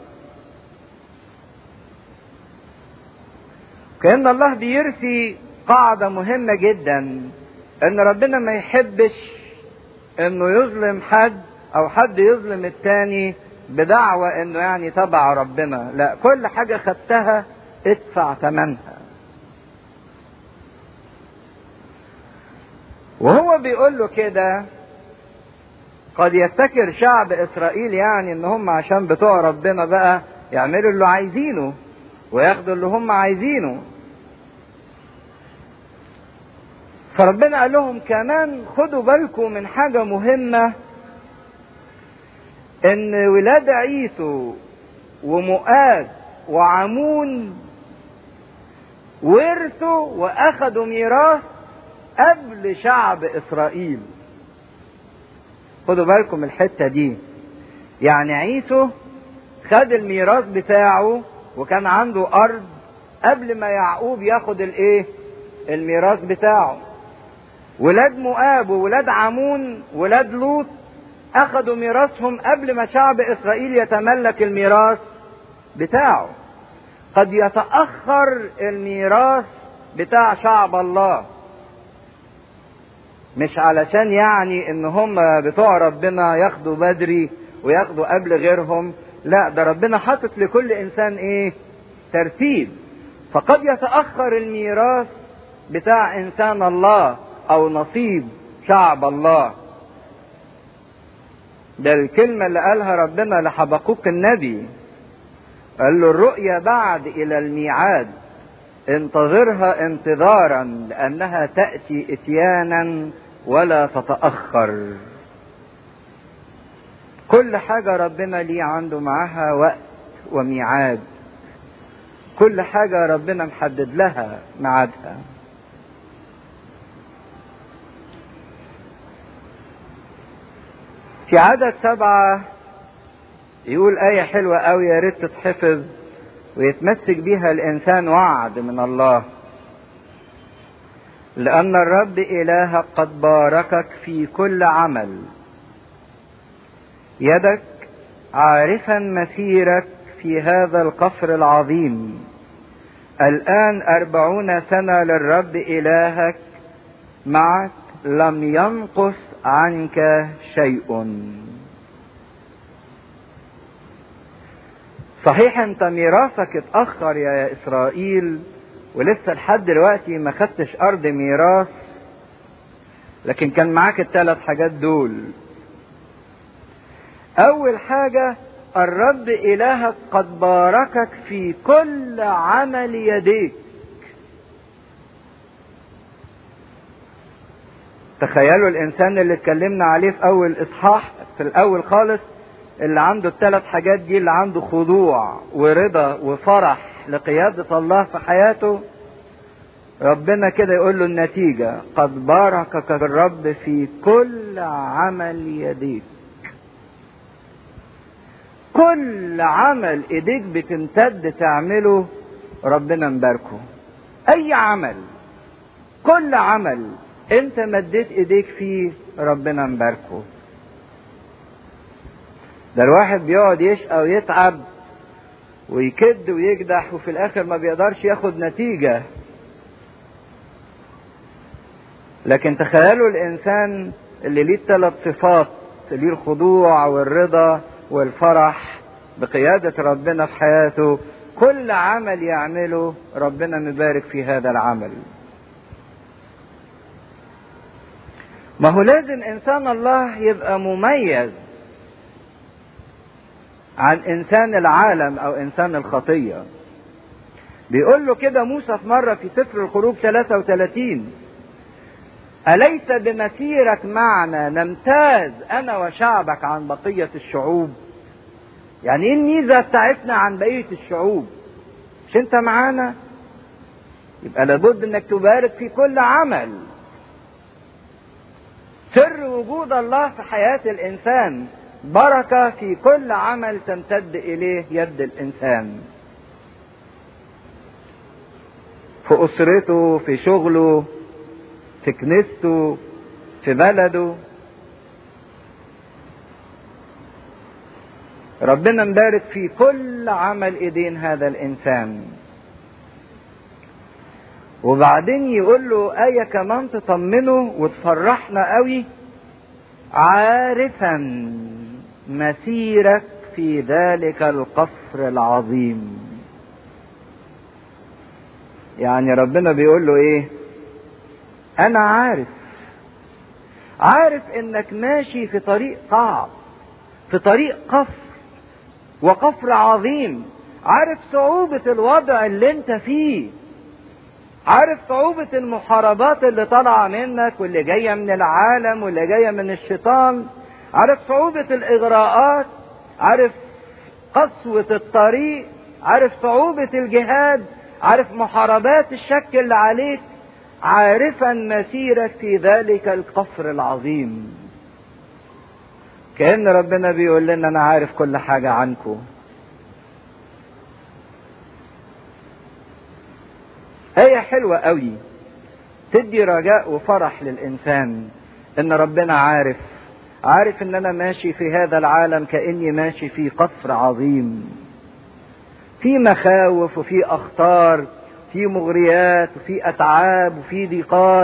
كأن الله بيرسي قاعدة مهمة جدا ان ربنا ما يحبش انه يظلم حد او حد يظلم التاني بدعوى انه يعني تبع ربنا لا كل حاجة خدتها ادفع ثمنها وهو بيقول له كده قد يفتكر شعب اسرائيل يعني ان هم عشان بتوع ربنا بقى يعملوا اللي عايزينه وياخدوا اللي هم عايزينه فربنا قال لهم كمان خدوا بالكم من حاجة مهمة ان ولاد عيسو ومؤاد وعمون ورثوا واخدوا ميراث قبل شعب اسرائيل خدوا بالكم الحته دي يعني عيسو خد الميراث بتاعه وكان عنده ارض قبل ما يعقوب ياخد الايه الميراث بتاعه ولاد مؤاب وولاد عمون ولاد لوط اخذوا ميراثهم قبل ما شعب اسرائيل يتملك الميراث بتاعه قد يتاخر الميراث بتاع شعب الله مش علشان يعني ان هم بتوع ربنا ياخدوا بدري وياخدوا قبل غيرهم لا ده ربنا حاطط لكل انسان ايه ترتيب فقد يتاخر الميراث بتاع انسان الله او نصيب شعب الله ده الكلمة اللي قالها ربنا لحبقوق النبي قال له الرؤيا بعد إلى الميعاد انتظرها انتظارا لأنها تأتي إتيانا ولا تتأخر كل حاجة ربنا ليه عنده معاها وقت وميعاد كل حاجة ربنا محدد لها ميعادها في عدد سبعة يقول آية حلوة أوي يا ريت تتحفظ ويتمسك بيها الإنسان وعد من الله لأن الرب إلهك قد باركك في كل عمل يدك عارفا مسيرك في هذا القصر العظيم الآن أربعون سنة للرب إلهك معك لم ينقص عنك شيء صحيح انت ميراثك اتأخر يا إسرائيل ولسه لحد دلوقتي ما خدتش أرض ميراث لكن كان معاك الثلاث حاجات دول أول حاجة الرب إلهك قد باركك في كل عمل يديك تخيلوا الانسان اللي اتكلمنا عليه في اول اصحاح في الاول خالص اللي عنده الثلاث حاجات دي اللي عنده خضوع ورضا وفرح لقيادة الله في حياته ربنا كده يقول له النتيجة قد باركك الرب في كل عمل يديك كل عمل ايديك بتمتد تعمله ربنا مباركه اي عمل كل عمل انت مديت ايديك فيه ربنا مباركه ده الواحد بيقعد يشقى ويتعب ويكد ويجدح وفي الاخر ما بيقدرش ياخد نتيجة لكن تخيلوا الانسان اللي ليه الثلاث صفات ليه الخضوع والرضا والفرح بقيادة ربنا في حياته كل عمل يعمله ربنا مبارك في هذا العمل ما هو لازم انسان الله يبقى مميز عن انسان العالم او انسان الخطيه بيقول له كده موسى في مره في سفر الخروج 33 اليس بمسيرك معنا نمتاز انا وشعبك عن بقيه الشعوب يعني ايه الميزه بتاعتنا عن بقيه الشعوب مش انت معانا يبقى لابد انك تبارك في كل عمل سر وجود الله في حياة الإنسان بركة في كل عمل تمتد إليه يد الإنسان في أسرته في شغله في كنيسته في بلده ربنا مبارك في كل عمل ايدين هذا الانسان وبعدين يقول له آية كمان تطمنه وتفرحنا قوي عارفا مسيرك في ذلك القصر العظيم يعني ربنا بيقول له ايه انا عارف عارف انك ماشي في طريق صعب في طريق قفر وقفر عظيم عارف صعوبة الوضع اللي انت فيه عارف صعوبة المحاربات اللي طالعة منك واللي جاية من العالم واللي جاية من الشيطان عارف صعوبة الإغراءات عارف قسوة الطريق عارف صعوبة الجهاد عارف محاربات الشك اللي عليك عارفا مسيرك في ذلك القفر العظيم كأن ربنا بيقول لنا أنا عارف كل حاجة عنكم آية حلوة قوي تدي رجاء وفرح للإنسان إن ربنا عارف عارف إن أنا ماشي في هذا العالم كأني ماشي في قصر عظيم في مخاوف وفي أخطار في مغريات وفي أتعاب وفي ضيقات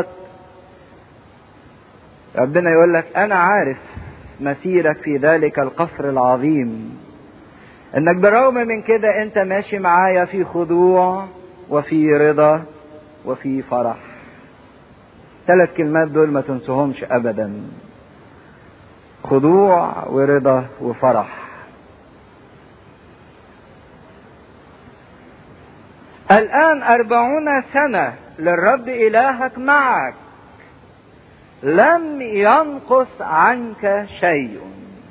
ربنا يقول لك أنا عارف مسيرك في ذلك القصر العظيم انك بالرغم من كده انت ماشي معايا في خضوع وفي رضا وفي فرح ثلاث كلمات دول ما تنسوهمش ابدا خضوع ورضا وفرح الآن أربعون سنة للرب إلهك معك لم ينقص عنك شيء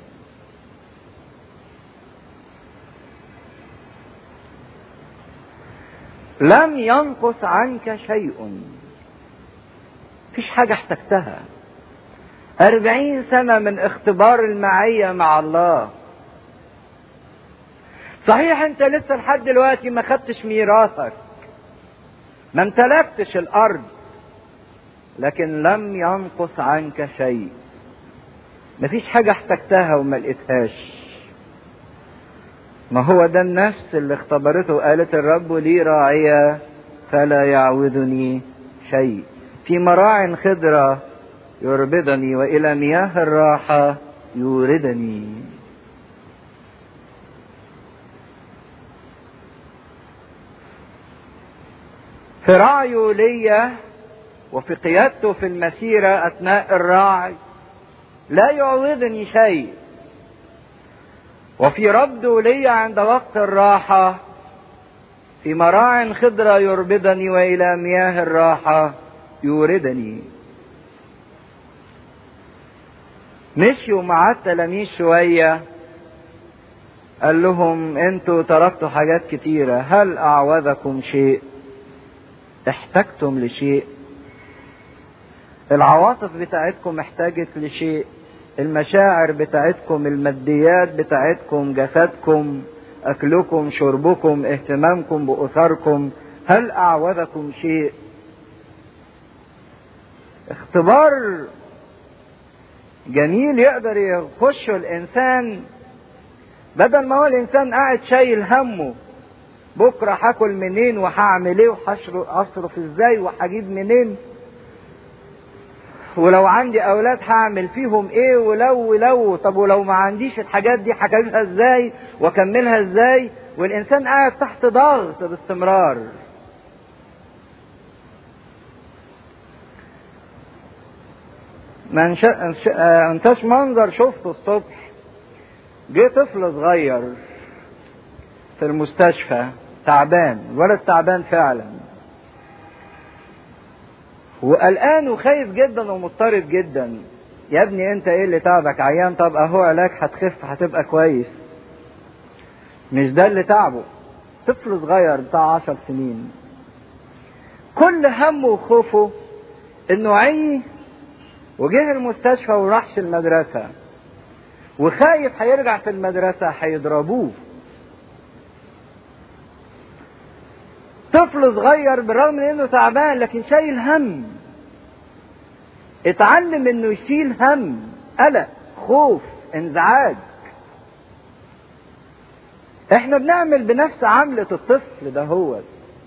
لم ينقص عنك شيء فيش حاجة احتجتها أربعين سنة من اختبار المعية مع الله صحيح انت لسه لحد دلوقتي ما خدتش ميراثك ما امتلكتش الارض لكن لم ينقص عنك شيء مفيش حاجة احتجتها وما لقيتهاش ما هو ده النفس اللي اختبرته قالت الرب لي راعية فلا يعوذني شيء في مراع خضرة يربدني وإلى مياه الراحة يوردني في رعيه ليا وفي قيادته في المسيرة أثناء الرعي لا يعوضني شيء وفي ربده لي عند وقت الراحة في مراع خضرة يربدني وإلى مياه الراحة يوردني مشيوا مع التلاميذ شوية قال لهم انتوا تركتوا حاجات كتيرة هل أعوذكم شيء احتجتم لشيء العواطف بتاعتكم احتاجت لشيء المشاعر بتاعتكم الماديات بتاعتكم جسدكم اكلكم شربكم اهتمامكم باسركم هل اعوذكم شيء اختبار جميل يقدر يخشه الانسان بدل ما هو الانسان قاعد شايل همه بكره هاكل منين وهعمل ايه وهصرف ازاي وهجيب منين ولو عندي اولاد هعمل فيهم ايه ولو ولو طب ولو ما عنديش الحاجات دي هكملها ازاي واكملها ازاي والانسان قاعد تحت ضغط باستمرار ما انتش منظر شفته الصبح جه طفل صغير في المستشفى تعبان ولد تعبان فعلا وقلقان وخايف جدا ومضطرب جدا يا ابني انت ايه اللي تعبك عيان طب اهو علاج هتخف هتبقى كويس مش ده اللي تعبه طفل صغير بتاع عشر سنين كل همه وخوفه انه عي وجه المستشفى وراحش المدرسة وخايف هيرجع في المدرسة هيضربوه طفل صغير بالرغم من انه تعبان لكن شايل هم اتعلم انه يشيل هم قلق خوف انزعاج احنا بنعمل بنفس عملة الطفل ده هو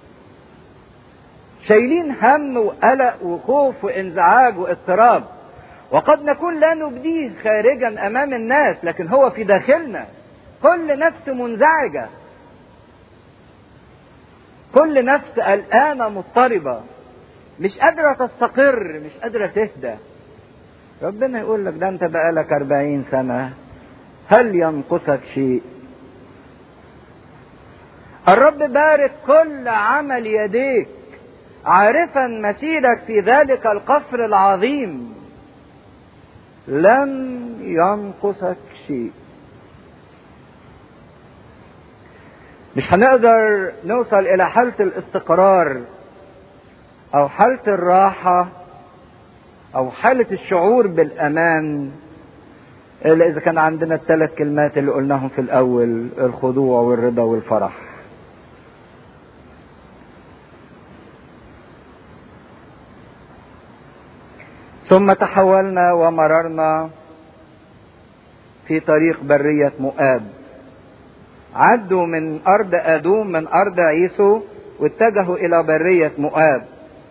شايلين هم وقلق وخوف وانزعاج واضطراب وقد نكون لا نبديه خارجا امام الناس لكن هو في داخلنا كل نفس منزعجه كل نفس قلقانه مضطربه مش قادره تستقر مش قادره تهدى ربنا يقول لك ده انت بقالك أربعين سنة هل ينقصك شيء الرب بارك كل عمل يديك عارفا مسيرك في ذلك القصر العظيم لن ينقصك شيء مش هنقدر نوصل الى حالة الاستقرار او حالة الراحة او حالة الشعور بالامان الا اذا كان عندنا الثلاث كلمات اللي قلناهم في الاول الخضوع والرضا والفرح ثم تحولنا ومررنا في طريق برية مؤاب عدوا من أرض أدوم من أرض عيسو واتجهوا إلى برية مؤاب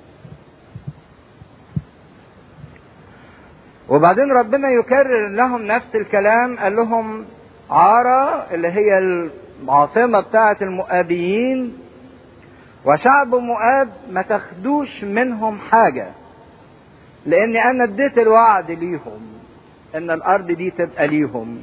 وبعدين ربنا يكرر لهم نفس الكلام قال لهم عارة اللي هي العاصمة بتاعة المؤابيين وشعب مؤاب ما تاخدوش منهم حاجة لاني انا اديت الوعد ليهم ان الارض دي تبقى ليهم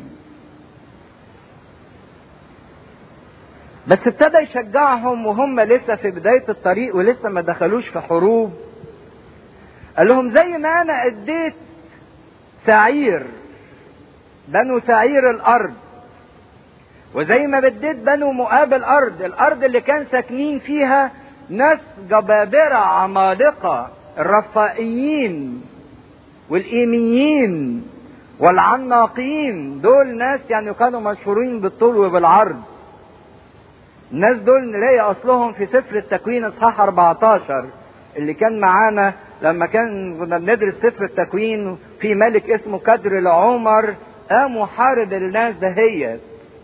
بس ابتدى يشجعهم وهم لسه في بداية الطريق ولسه ما دخلوش في حروب قال لهم زي ما انا اديت سعير بنو سعير الارض وزي ما بديت بنو مؤاب الارض الارض اللي كان ساكنين فيها ناس جبابرة عمالقة الرفائيين والايميين والعناقين دول ناس يعني كانوا مشهورين بالطول وبالعرض الناس دول نلاقي اصلهم في سفر التكوين اصحاح 14 اللي كان معانا لما كان كنا بندرس سفر التكوين في ملك اسمه كدر العمر قام وحارب الناس دهيت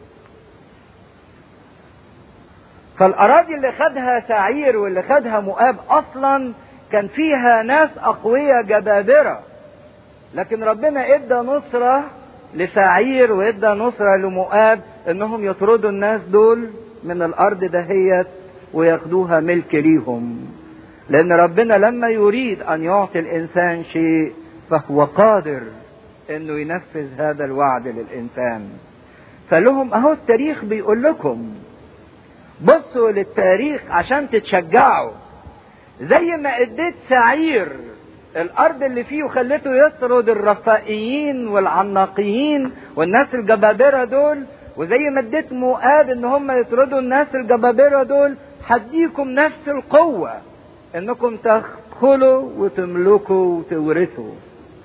فالاراضي اللي خدها سعير واللي خدها مؤاب اصلا كان فيها ناس اقوياء جبابره لكن ربنا ادى نصره لسعير وادى نصره لمؤاب انهم يطردوا الناس دول من الارض دهيت وياخدوها ملك ليهم لان ربنا لما يريد ان يعطي الانسان شيء فهو قادر انه ينفذ هذا الوعد للانسان فلهم اهو التاريخ بيقول لكم بصوا للتاريخ عشان تتشجعوا زي ما اديت سعير الارض اللي فيه وخليته يطرد الرفائيين والعناقيين والناس الجبابره دول وزي ما اديت مؤاب ان هم يطردوا الناس الجبابره دول هديكم نفس القوه انكم تدخلوا وتملكوا وتورثوا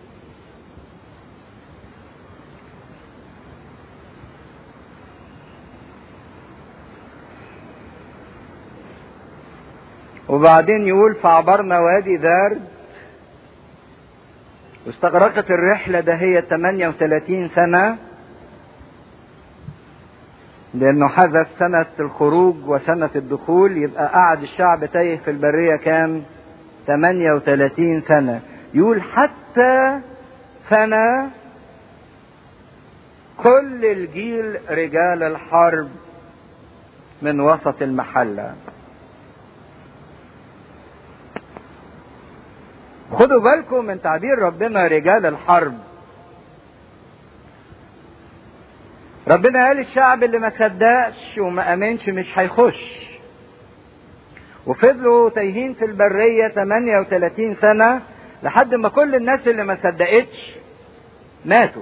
وبعدين يقول فعبرنا وادي ذرد واستغرقت الرحلة ده هي 38 سنة لأنه حذف سنة الخروج وسنة الدخول يبقى قعد الشعب تايه في البرية كام 38 سنة يقول حتى فنى كل الجيل رجال الحرب من وسط المحله خدوا بالكم من تعبير ربنا رجال الحرب ربنا قال الشعب اللي ما صدقش وما امنش مش هيخش وفضلوا تايهين في البريه 38 سنه لحد ما كل الناس اللي ما صدقتش ماتوا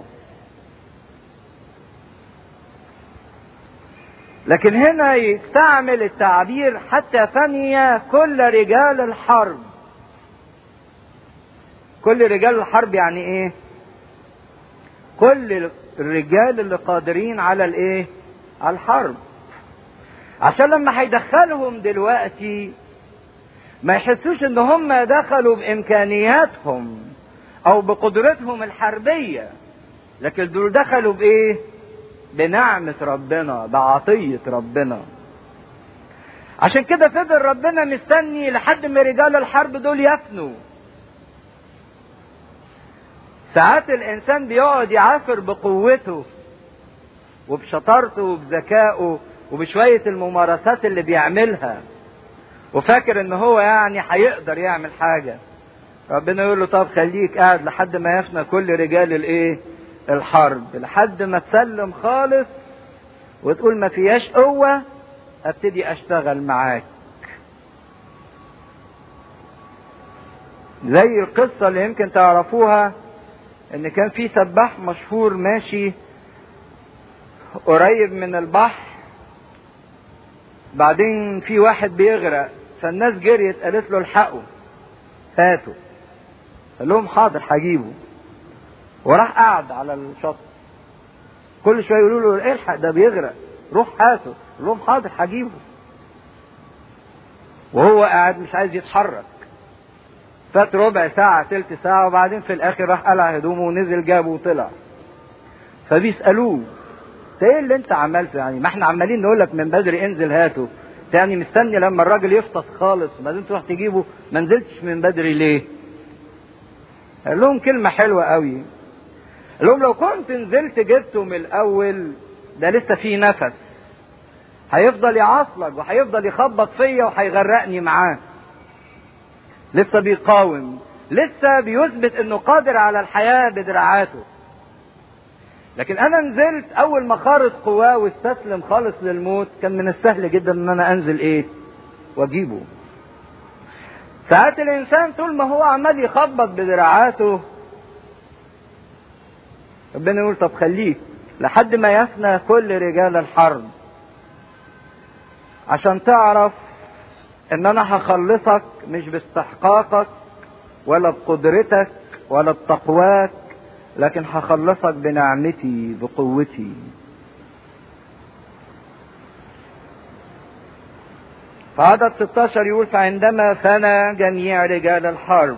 لكن هنا يستعمل التعبير حتى فني كل رجال الحرب كل رجال الحرب يعني ايه كل الرجال اللي قادرين على الايه على الحرب عشان لما هيدخلهم دلوقتي ما يحسوش ان هم دخلوا بامكانياتهم او بقدرتهم الحربيه لكن دول دخلوا بايه بنعمه ربنا بعطيه ربنا عشان كده فضل ربنا مستني لحد ما رجال الحرب دول يفنوا ساعات الانسان بيقعد يعافر بقوته وبشطارته وبذكائه وبشوية الممارسات اللي بيعملها وفاكر ان هو يعني هيقدر يعمل حاجة ربنا يقول له طب خليك قاعد لحد ما يفنى كل رجال الايه الحرب لحد ما تسلم خالص وتقول ما فيهاش قوة ابتدي اشتغل معاك زي القصة اللي يمكن تعرفوها ان كان في سباح مشهور ماشي قريب من البحر بعدين في واحد بيغرق فالناس جريت قالت له الحقوا هاتوا قال لهم حاضر هجيبه وراح قعد على الشط كل شويه يقولوا له الحق ده بيغرق روح هاته قال لهم حاضر هجيبه وهو قاعد مش عايز يتحرك فات ربع ساعة تلت ساعة وبعدين في الآخر راح قلع هدومه ونزل جابه وطلع فبيسألوه ايه اللي انت عملته يعني ما احنا عمالين نقول لك من بدري انزل هاته يعني مستني لما الراجل يفطس خالص وبعدين تروح تجيبه ما نزلتش من بدري ليه قال لهم كلمة حلوة قوي قال لهم لو كنت نزلت جبته من الأول ده لسه فيه نفس هيفضل يعصلك وهيفضل يخبط فيا وهيغرقني معاه لسه بيقاوم لسه بيثبت انه قادر على الحياة بدراعاته لكن انا نزلت اول ما خارج قواه واستسلم خالص للموت كان من السهل جدا ان انا انزل ايه واجيبه ساعات الانسان طول ما هو عمال يخبط بدراعاته ربنا يقول طب خليك لحد ما يفنى كل رجال الحرب عشان تعرف ان انا هخلصك مش باستحقاقك ولا بقدرتك ولا بتقواك لكن هخلصك بنعمتي بقوتي فعدد 16 يقول فعندما فنى جميع رجال الحرب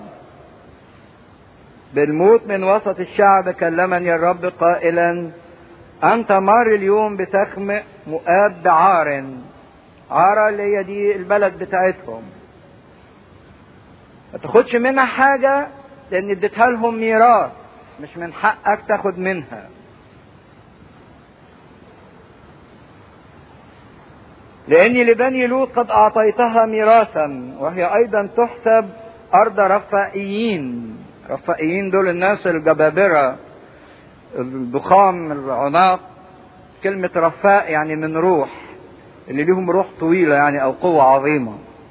بالموت من وسط الشعب كلمني الرب قائلا أنت مر اليوم بتخمئ مؤاب بعار عارة اللي هي دي البلد بتاعتهم ما تاخدش منها حاجة لأن اديتها لهم ميراث مش من حقك تاخد منها لأني لبني لوط قد أعطيتها ميراثا وهي أيضا تحسب أرض رفائيين رفائيين دول الناس الجبابرة الضخام العناق كلمة رفاء يعني من روح اللي ليهم روح طويلة يعني أو قوة عظيمة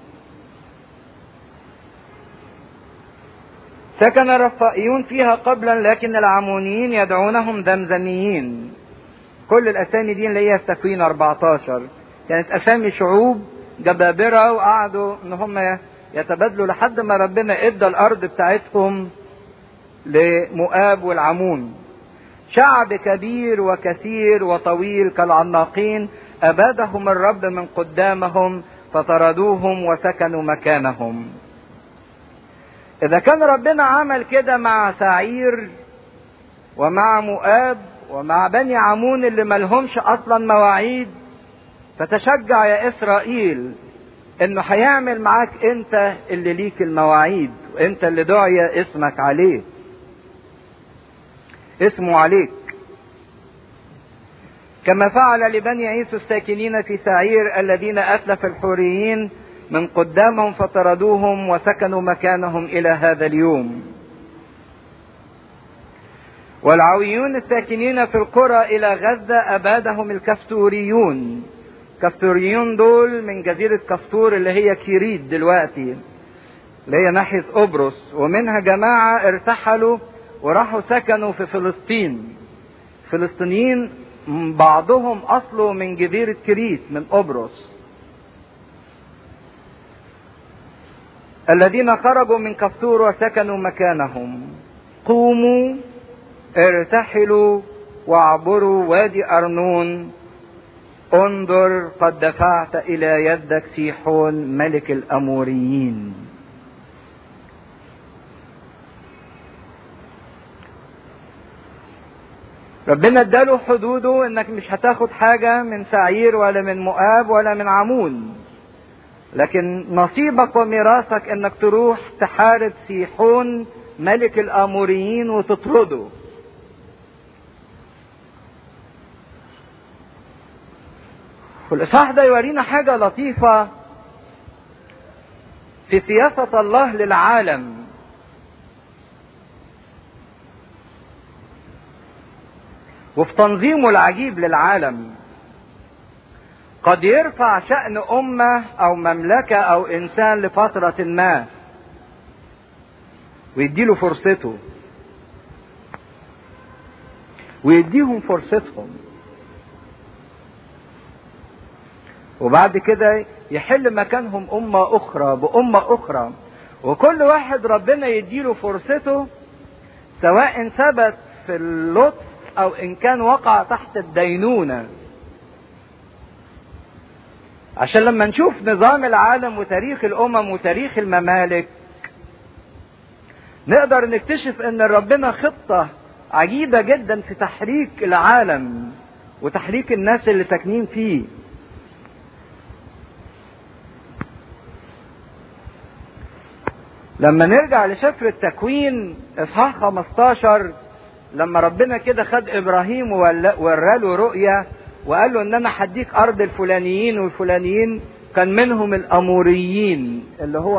سكن الرفائيون فيها قبلا لكن العمونيين يدعونهم ذمذميين كل الأسامي دي اللي هي في تكوين 14 كانت أسامي شعوب جبابرة وقعدوا إن هم يتبادلوا لحد ما ربنا إدى الأرض بتاعتهم لمؤاب والعمون شعب كبير وكثير وطويل كالعناقين أبادهم الرب من قدامهم فطردوهم وسكنوا مكانهم إذا كان ربنا عمل كده مع سعير ومع مؤاب ومع بني عمون اللي ملهمش أصلا مواعيد فتشجع يا إسرائيل إنه هيعمل معاك أنت اللي ليك المواعيد وأنت اللي دعي اسمك عليه اسمه عليك كما فعل لبني عيسو الساكنين في سعير الذين أتلف الحوريين من قدامهم فطردوهم وسكنوا مكانهم إلى هذا اليوم والعويون الساكنين في القرى إلى غزة أبادهم الكفتوريون كفتوريون دول من جزيرة كفتور اللي هي كيريت دلوقتي اللي هي ناحية قبرص ومنها جماعة ارتحلوا وراحوا سكنوا في فلسطين فلسطينيين بعضهم أصله من جزيرة كريت من قبرص الذين خرجوا من كفتور وسكنوا مكانهم قوموا ارتحلوا واعبروا وادي أرنون انظر قد دفعت إلى يدك سيحون ملك الأموريين ربنا اداله حدوده انك مش هتاخد حاجة من سعير ولا من مؤاب ولا من عمون لكن نصيبك وميراثك انك تروح تحارب سيحون ملك الاموريين وتطرده والاصحاح ده يورينا حاجة لطيفة في سياسة الله للعالم وفي تنظيمه العجيب للعالم قد يرفع شأن أمة أو مملكة أو إنسان لفترة ما ويديله فرصته ويديهم فرصتهم وبعد كده يحل مكانهم أمة أخرى بأمة أخرى وكل واحد ربنا يديله فرصته سواء ثبت في اللطف أو إن كان وقع تحت الدينونة عشان لما نشوف نظام العالم وتاريخ الأمم وتاريخ الممالك نقدر نكتشف ان ربنا خطة عجيبة جدا في تحريك العالم وتحريك الناس اللي ساكنين فيه لما نرجع لسفر التكوين اصحاح 15 لما ربنا كده خد ابراهيم ووراله رؤية وقال له ان انا هديك ارض الفلانيين والفلانيين كان منهم الاموريين اللي هو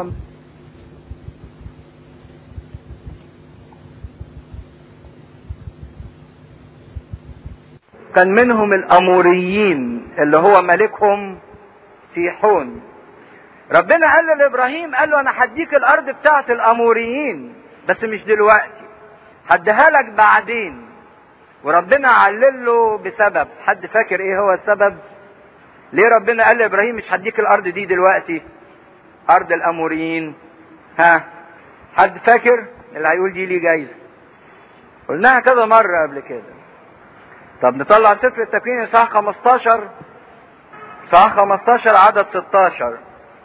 كان منهم الاموريين اللي هو ملكهم سيحون ربنا قال لابراهيم قال له انا هديك الارض بتاعت الاموريين بس مش دلوقتي هديها لك بعدين وربنا علل له بسبب حد فاكر ايه هو السبب ليه ربنا قال لابراهيم مش هديك الارض دي دلوقتي ارض الاموريين ها حد فاكر اللي هيقول دي ليه جايزه قلناها كذا مره قبل كده طب نطلع سفر التكوين اصحاح 15 اصحاح 15 عدد 16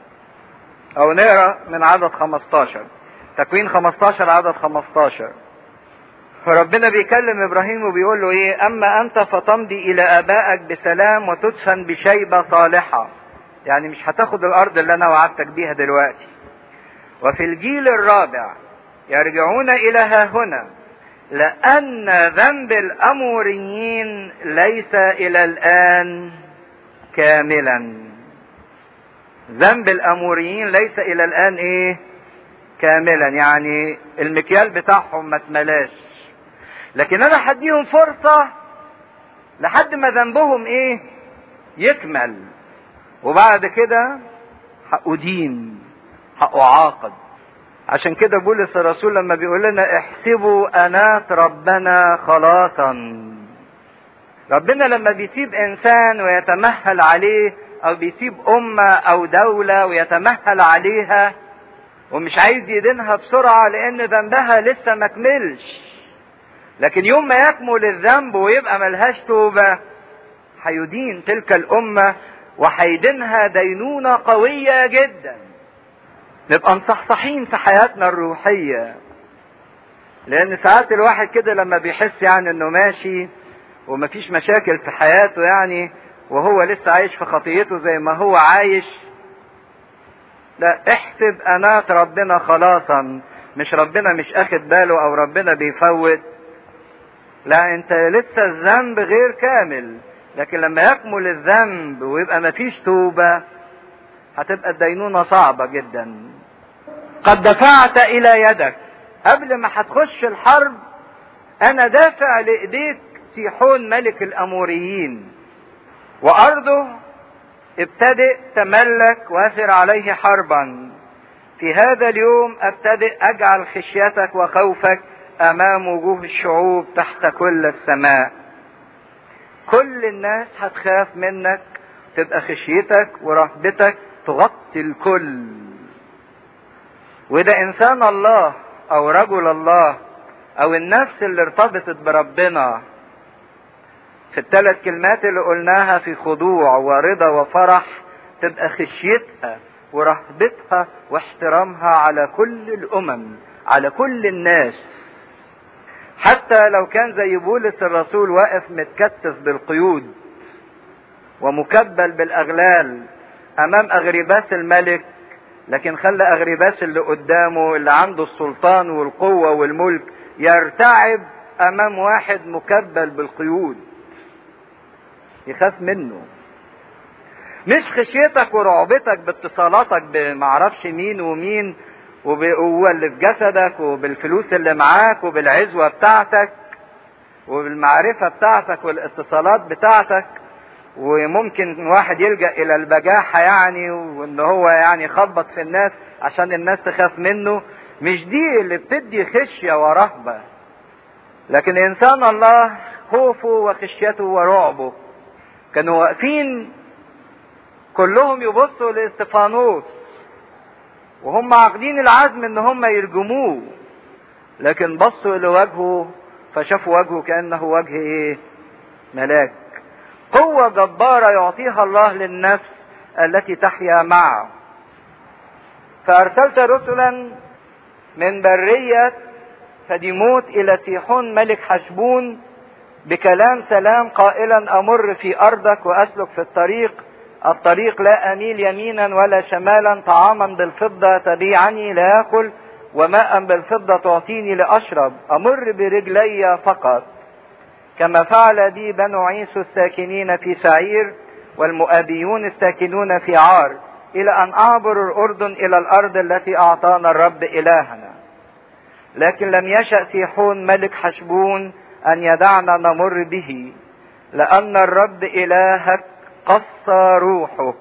او نقرا من عدد 15 تكوين 15 عدد 15 فربنا بيكلم ابراهيم وبيقول له ايه اما انت فتمضي الى ابائك بسلام وتدفن بشيبه صالحه يعني مش هتاخد الارض اللي انا وعدتك بيها دلوقتي وفي الجيل الرابع يرجعون الى ها هنا لان ذنب الاموريين ليس الى الان كاملا ذنب الاموريين ليس الى الان ايه كاملا يعني المكيال بتاعهم ما اتملاش لكن انا هديهم فرصة لحد ما ذنبهم ايه يكمل وبعد كده هأدين هأعاقب عشان كده بولس الرسول لما بيقول لنا احسبوا انات ربنا خلاصا ربنا لما بيسيب انسان ويتمهل عليه او بيسيب امة او دولة ويتمهل عليها ومش عايز يدينها بسرعة لان ذنبها لسه ما كملش لكن يوم ما يكمل الذنب ويبقى ملهاش توبة هيدين تلك الأمة وهيدينها دينونة قوية جدا نبقى مصحصحين في حياتنا الروحية لأن ساعات الواحد كده لما بيحس يعني إنه ماشي ومفيش مشاكل في حياته يعني وهو لسه عايش في خطيته زي ما هو عايش لا احسب أنات ربنا خلاصا مش ربنا مش اخد باله او ربنا بيفوت لا انت لسه الذنب غير كامل لكن لما يكمل الذنب ويبقى مفيش توبة هتبقى الدينونة صعبة جدا قد دفعت الى يدك قبل ما هتخش الحرب انا دافع لايديك سيحون ملك الاموريين وارضه ابتدئ تملك واثر عليه حربا في هذا اليوم ابتدئ اجعل خشيتك وخوفك امام وجوه الشعوب تحت كل السماء كل الناس هتخاف منك تبقى خشيتك ورهبتك تغطي الكل وده انسان الله او رجل الله او النفس اللي ارتبطت بربنا في الثلاث كلمات اللي قلناها في خضوع ورضا وفرح تبقى خشيتها ورهبتها واحترامها على كل الامم على كل الناس حتى لو كان زي بولس الرسول واقف متكتف بالقيود ومكبل بالاغلال امام اغرباس الملك لكن خلى اغرباس اللي قدامه اللي عنده السلطان والقوه والملك يرتعب امام واحد مكبل بالقيود يخاف منه مش خشيتك ورعبتك باتصالاتك بمعرفش مين ومين وبالقوة اللي في جسدك وبالفلوس اللي معاك وبالعزوة بتاعتك وبالمعرفة بتاعتك والاتصالات بتاعتك وممكن واحد يلجأ الى البجاحة يعني وان هو يعني يخبط في الناس عشان الناس تخاف منه مش دي اللي بتدي خشية ورهبة لكن انسان الله خوفه وخشيته ورعبه كانوا واقفين كلهم يبصوا لاستفانوس وهم عاقدين العزم ان هم يرجموه لكن بصوا لوجهه فشافوا وجهه كانه وجه ايه ملاك قوة جبارة يعطيها الله للنفس التي تحيا معه فأرسلت رسلا من برية فديموت إلى سيحون ملك حشبون بكلام سلام قائلا أمر في أرضك وأسلك في الطريق الطريق لا أميل يمينا ولا شمالا طعاما بالفضة تبيعني لآكل وماء بالفضة تعطيني لأشرب أمر برجلي فقط كما فعل بي بنو عيسو الساكنين في سعير والمؤابيون الساكنون في عار إلى أن أعبر الأردن إلى الأرض التي أعطانا الرب إلهنا لكن لم يشأ سيحون ملك حشبون أن يدعنا نمر به لأن الرب إلهك قصى روحه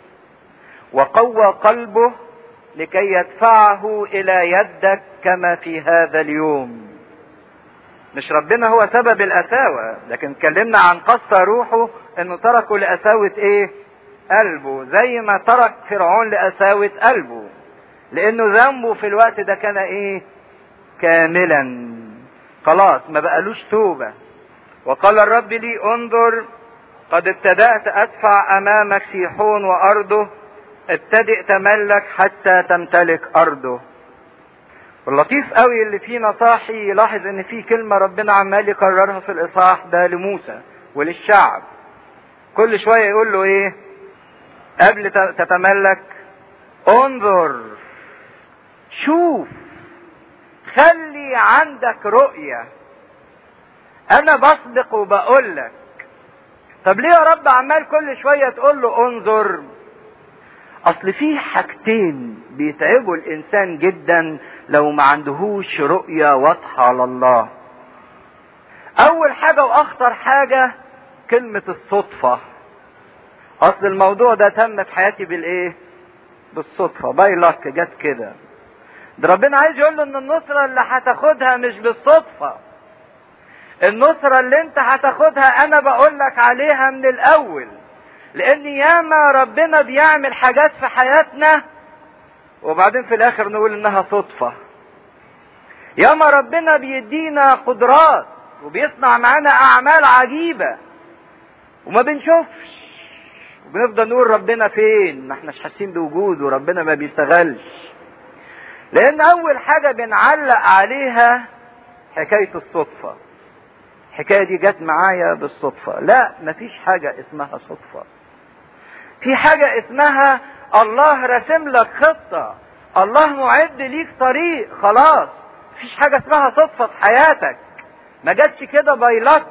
وقوى قلبه لكي يدفعه إلى يدك كما في هذا اليوم مش ربنا هو سبب القساوة لكن اتكلمنا عن قصى روحه انه تركه لقساوة ايه قلبه زي ما ترك فرعون لقساوة قلبه لانه ذنبه في الوقت ده كان ايه كاملا خلاص ما بقالوش توبة وقال الرب لي انظر قد ابتدأت ادفع امامك سيحون وارضه ابتدئ تملك حتى تمتلك ارضه واللطيف قوي اللي فينا صاحي يلاحظ ان في كلمة ربنا عمال يكررها في الاصحاح ده لموسى وللشعب كل شوية يقول له ايه قبل تتملك انظر شوف خلي عندك رؤية انا بسبق وبقول لك طب ليه يا رب عمال كل شوية تقول له انظر اصل في حاجتين بيتعبوا الانسان جدا لو ما عندهوش رؤية واضحة لله اول حاجة واخطر حاجة كلمة الصدفة اصل الموضوع ده تم في حياتي بالايه بالصدفة باي لك جت كده ده ربنا عايز يقول له ان النصرة اللي هتاخدها مش بالصدفة النصرة اللي انت هتاخدها انا بقول لك عليها من الاول لان ياما ربنا بيعمل حاجات في حياتنا وبعدين في الاخر نقول انها صدفة ياما ربنا بيدينا قدرات وبيصنع معانا اعمال عجيبة وما بنشوفش وبنفضل نقول ربنا فين ما احناش حاسين بوجوده ربنا ما بيشتغلش لان اول حاجة بنعلق عليها حكاية الصدفة الحكاية دي جت معايا بالصدفة لا مفيش حاجة اسمها صدفة في حاجة اسمها الله رسم لك خطة الله معد ليك طريق خلاص مفيش حاجة اسمها صدفة في حياتك ما جاتش كده بايلك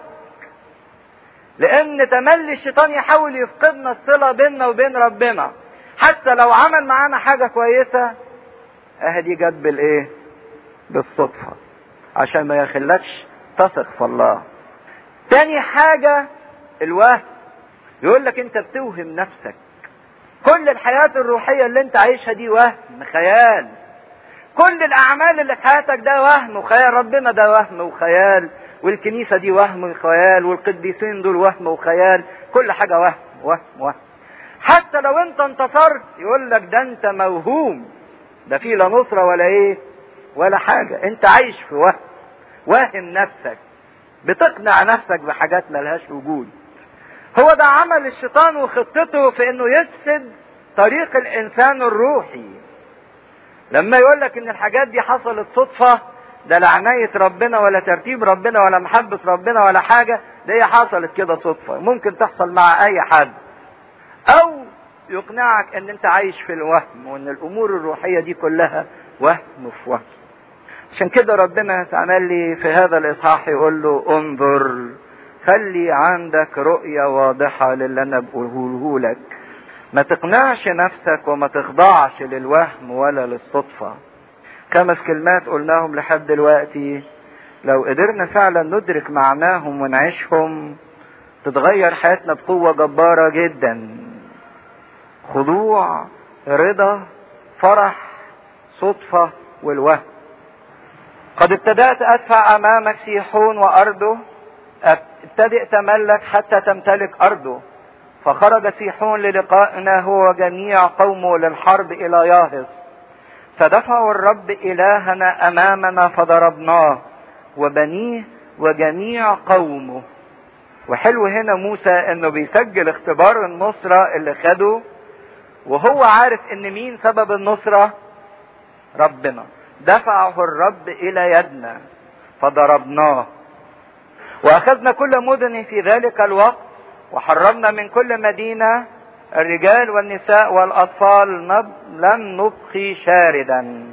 لان تملي الشيطان يحاول يفقدنا الصلة بيننا وبين ربنا حتى لو عمل معانا حاجة كويسة اه دي جت بالايه بالصدفة عشان ما يخلكش تثق في الله تاني حاجة الوهم يقول لك انت بتوهم نفسك كل الحياة الروحية اللي انت عايشها دي وهم خيال كل الاعمال اللي في حياتك ده وهم وخيال ربنا ده وهم وخيال والكنيسة دي وهم وخيال والقديسين دول وهم وخيال كل حاجة وهم وهم وهم حتى لو انت انتصرت يقول لك ده انت موهوم ده في لا نصرة ولا ايه ولا حاجة انت عايش في وهم واهم نفسك بتقنع نفسك بحاجات ملهاش وجود هو ده عمل الشيطان وخطته في انه يفسد طريق الانسان الروحي لما يقول لك ان الحاجات دي حصلت صدفة ده لا عناية ربنا ولا ترتيب ربنا ولا محبة ربنا ولا حاجة ده هي حصلت كده صدفة ممكن تحصل مع اي حد او يقنعك ان انت عايش في الوهم وان الامور الروحية دي كلها وهم في وهم عشان كده ربنا تعمل لي في هذا الاصحاح يقول له انظر خلي عندك رؤية واضحة للي انا بقوله لك ما تقنعش نفسك وما تخضعش للوهم ولا للصدفة خمس كلمات قلناهم لحد دلوقتي لو قدرنا فعلا ندرك معناهم ونعيشهم تتغير حياتنا بقوة جبارة جدا خضوع رضا فرح صدفة والوهم قد ابتدأت أدفع أمامك سيحون وأرضه ابتدئ تملك حتى تمتلك أرضه فخرج سيحون للقائنا هو وجميع قومه للحرب إلى ياهص فدفعوا الرب إلهنا أمامنا فضربناه وبنيه وجميع قومه وحلو هنا موسى انه بيسجل اختبار النصرة اللي خده وهو عارف ان مين سبب النصرة ربنا دفعه الرب الى يدنا فضربناه واخذنا كل مدن في ذلك الوقت وحرمنا من كل مدينة الرجال والنساء والاطفال لم نبقي شاردا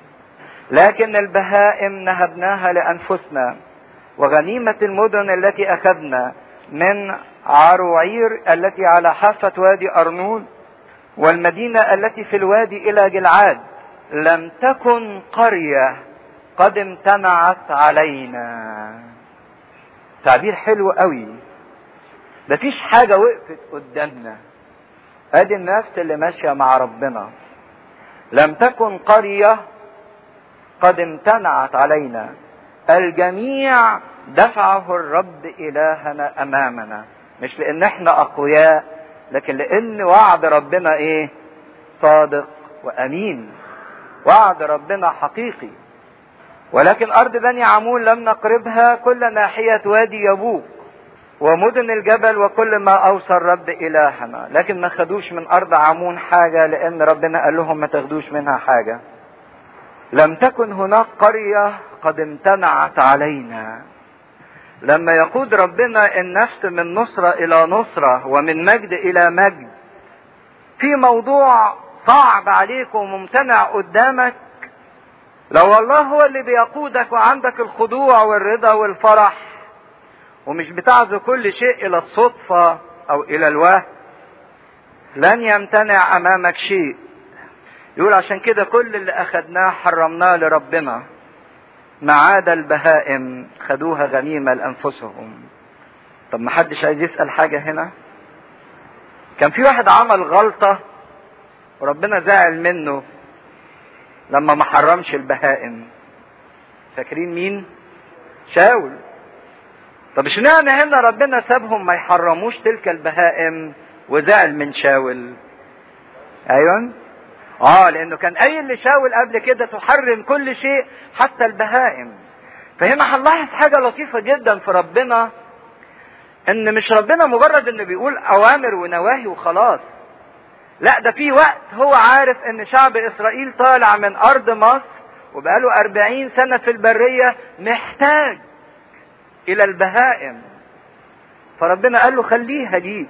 لكن البهائم نهبناها لانفسنا وغنيمة المدن التي اخذنا من عروعير التي على حافة وادي أرنون والمدينة التي في الوادي إلى جلعاد لم تكن قرية قد امتنعت علينا تعبير حلو قوي مفيش حاجة وقفت قدامنا ادي النفس اللي ماشية مع ربنا لم تكن قرية قد امتنعت علينا الجميع دفعه الرب الهنا امامنا مش لان احنا اقوياء لكن لان وعد ربنا ايه صادق وامين وعد ربنا حقيقي ولكن ارض بني عمون لم نقربها كل ناحية وادي يبوق ومدن الجبل وكل ما اوصى الرب الهنا لكن ما خدوش من ارض عمون حاجة لان ربنا قال لهم ما تاخدوش منها حاجة لم تكن هناك قرية قد امتنعت علينا لما يقود ربنا النفس من نصرة إلى نصرة ومن مجد إلى مجد في موضوع صعب عليك وممتنع قدامك لو الله هو اللي بيقودك وعندك الخضوع والرضا والفرح ومش بتعزو كل شيء إلى الصدفة أو إلى الوهم لن يمتنع أمامك شيء يقول عشان كده كل اللي أخدناه حرمناه لربنا ما عدا البهائم خدوها غنيمة لأنفسهم طب ما حدش عايز يسأل حاجة هنا كان في واحد عمل غلطة وربنا زعل منه لما ما حرمش البهائم فاكرين مين شاول طب اشمعنى هنا ربنا سابهم ما يحرموش تلك البهائم وزعل من شاول ايوه اه لانه كان قايل لشاول قبل كده تحرم كل شيء حتى البهائم فهنا هنلاحظ حاجه لطيفه جدا في ربنا ان مش ربنا مجرد انه بيقول اوامر ونواهي وخلاص لا ده في وقت هو عارف ان شعب اسرائيل طالع من ارض مصر وبقاله أربعين سنة في البرية محتاج إلى البهائم فربنا قال له خليها ليك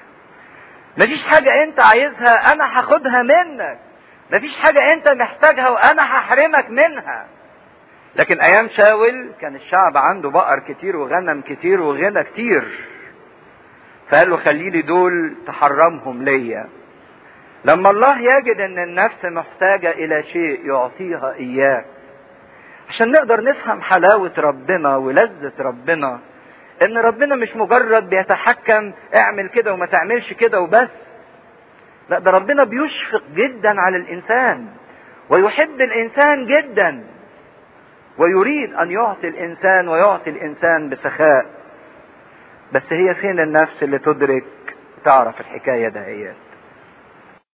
مفيش حاجة أنت عايزها أنا هاخدها منك مفيش حاجة أنت محتاجها وأنا هحرمك منها لكن أيام شاول كان الشعب عنده بقر كتير وغنم كتير وغنى كتير فقال له خلي لي دول تحرمهم ليا لما الله يجد ان النفس محتاجة الى شيء يعطيها اياه عشان نقدر نفهم حلاوة ربنا ولذة ربنا ان ربنا مش مجرد بيتحكم اعمل كده وما تعملش كده وبس لا ده ربنا بيشفق جدا على الانسان ويحب الانسان جدا ويريد ان يعطي الانسان ويعطي الانسان بسخاء بس هي فين النفس اللي تدرك تعرف الحكايه دهيت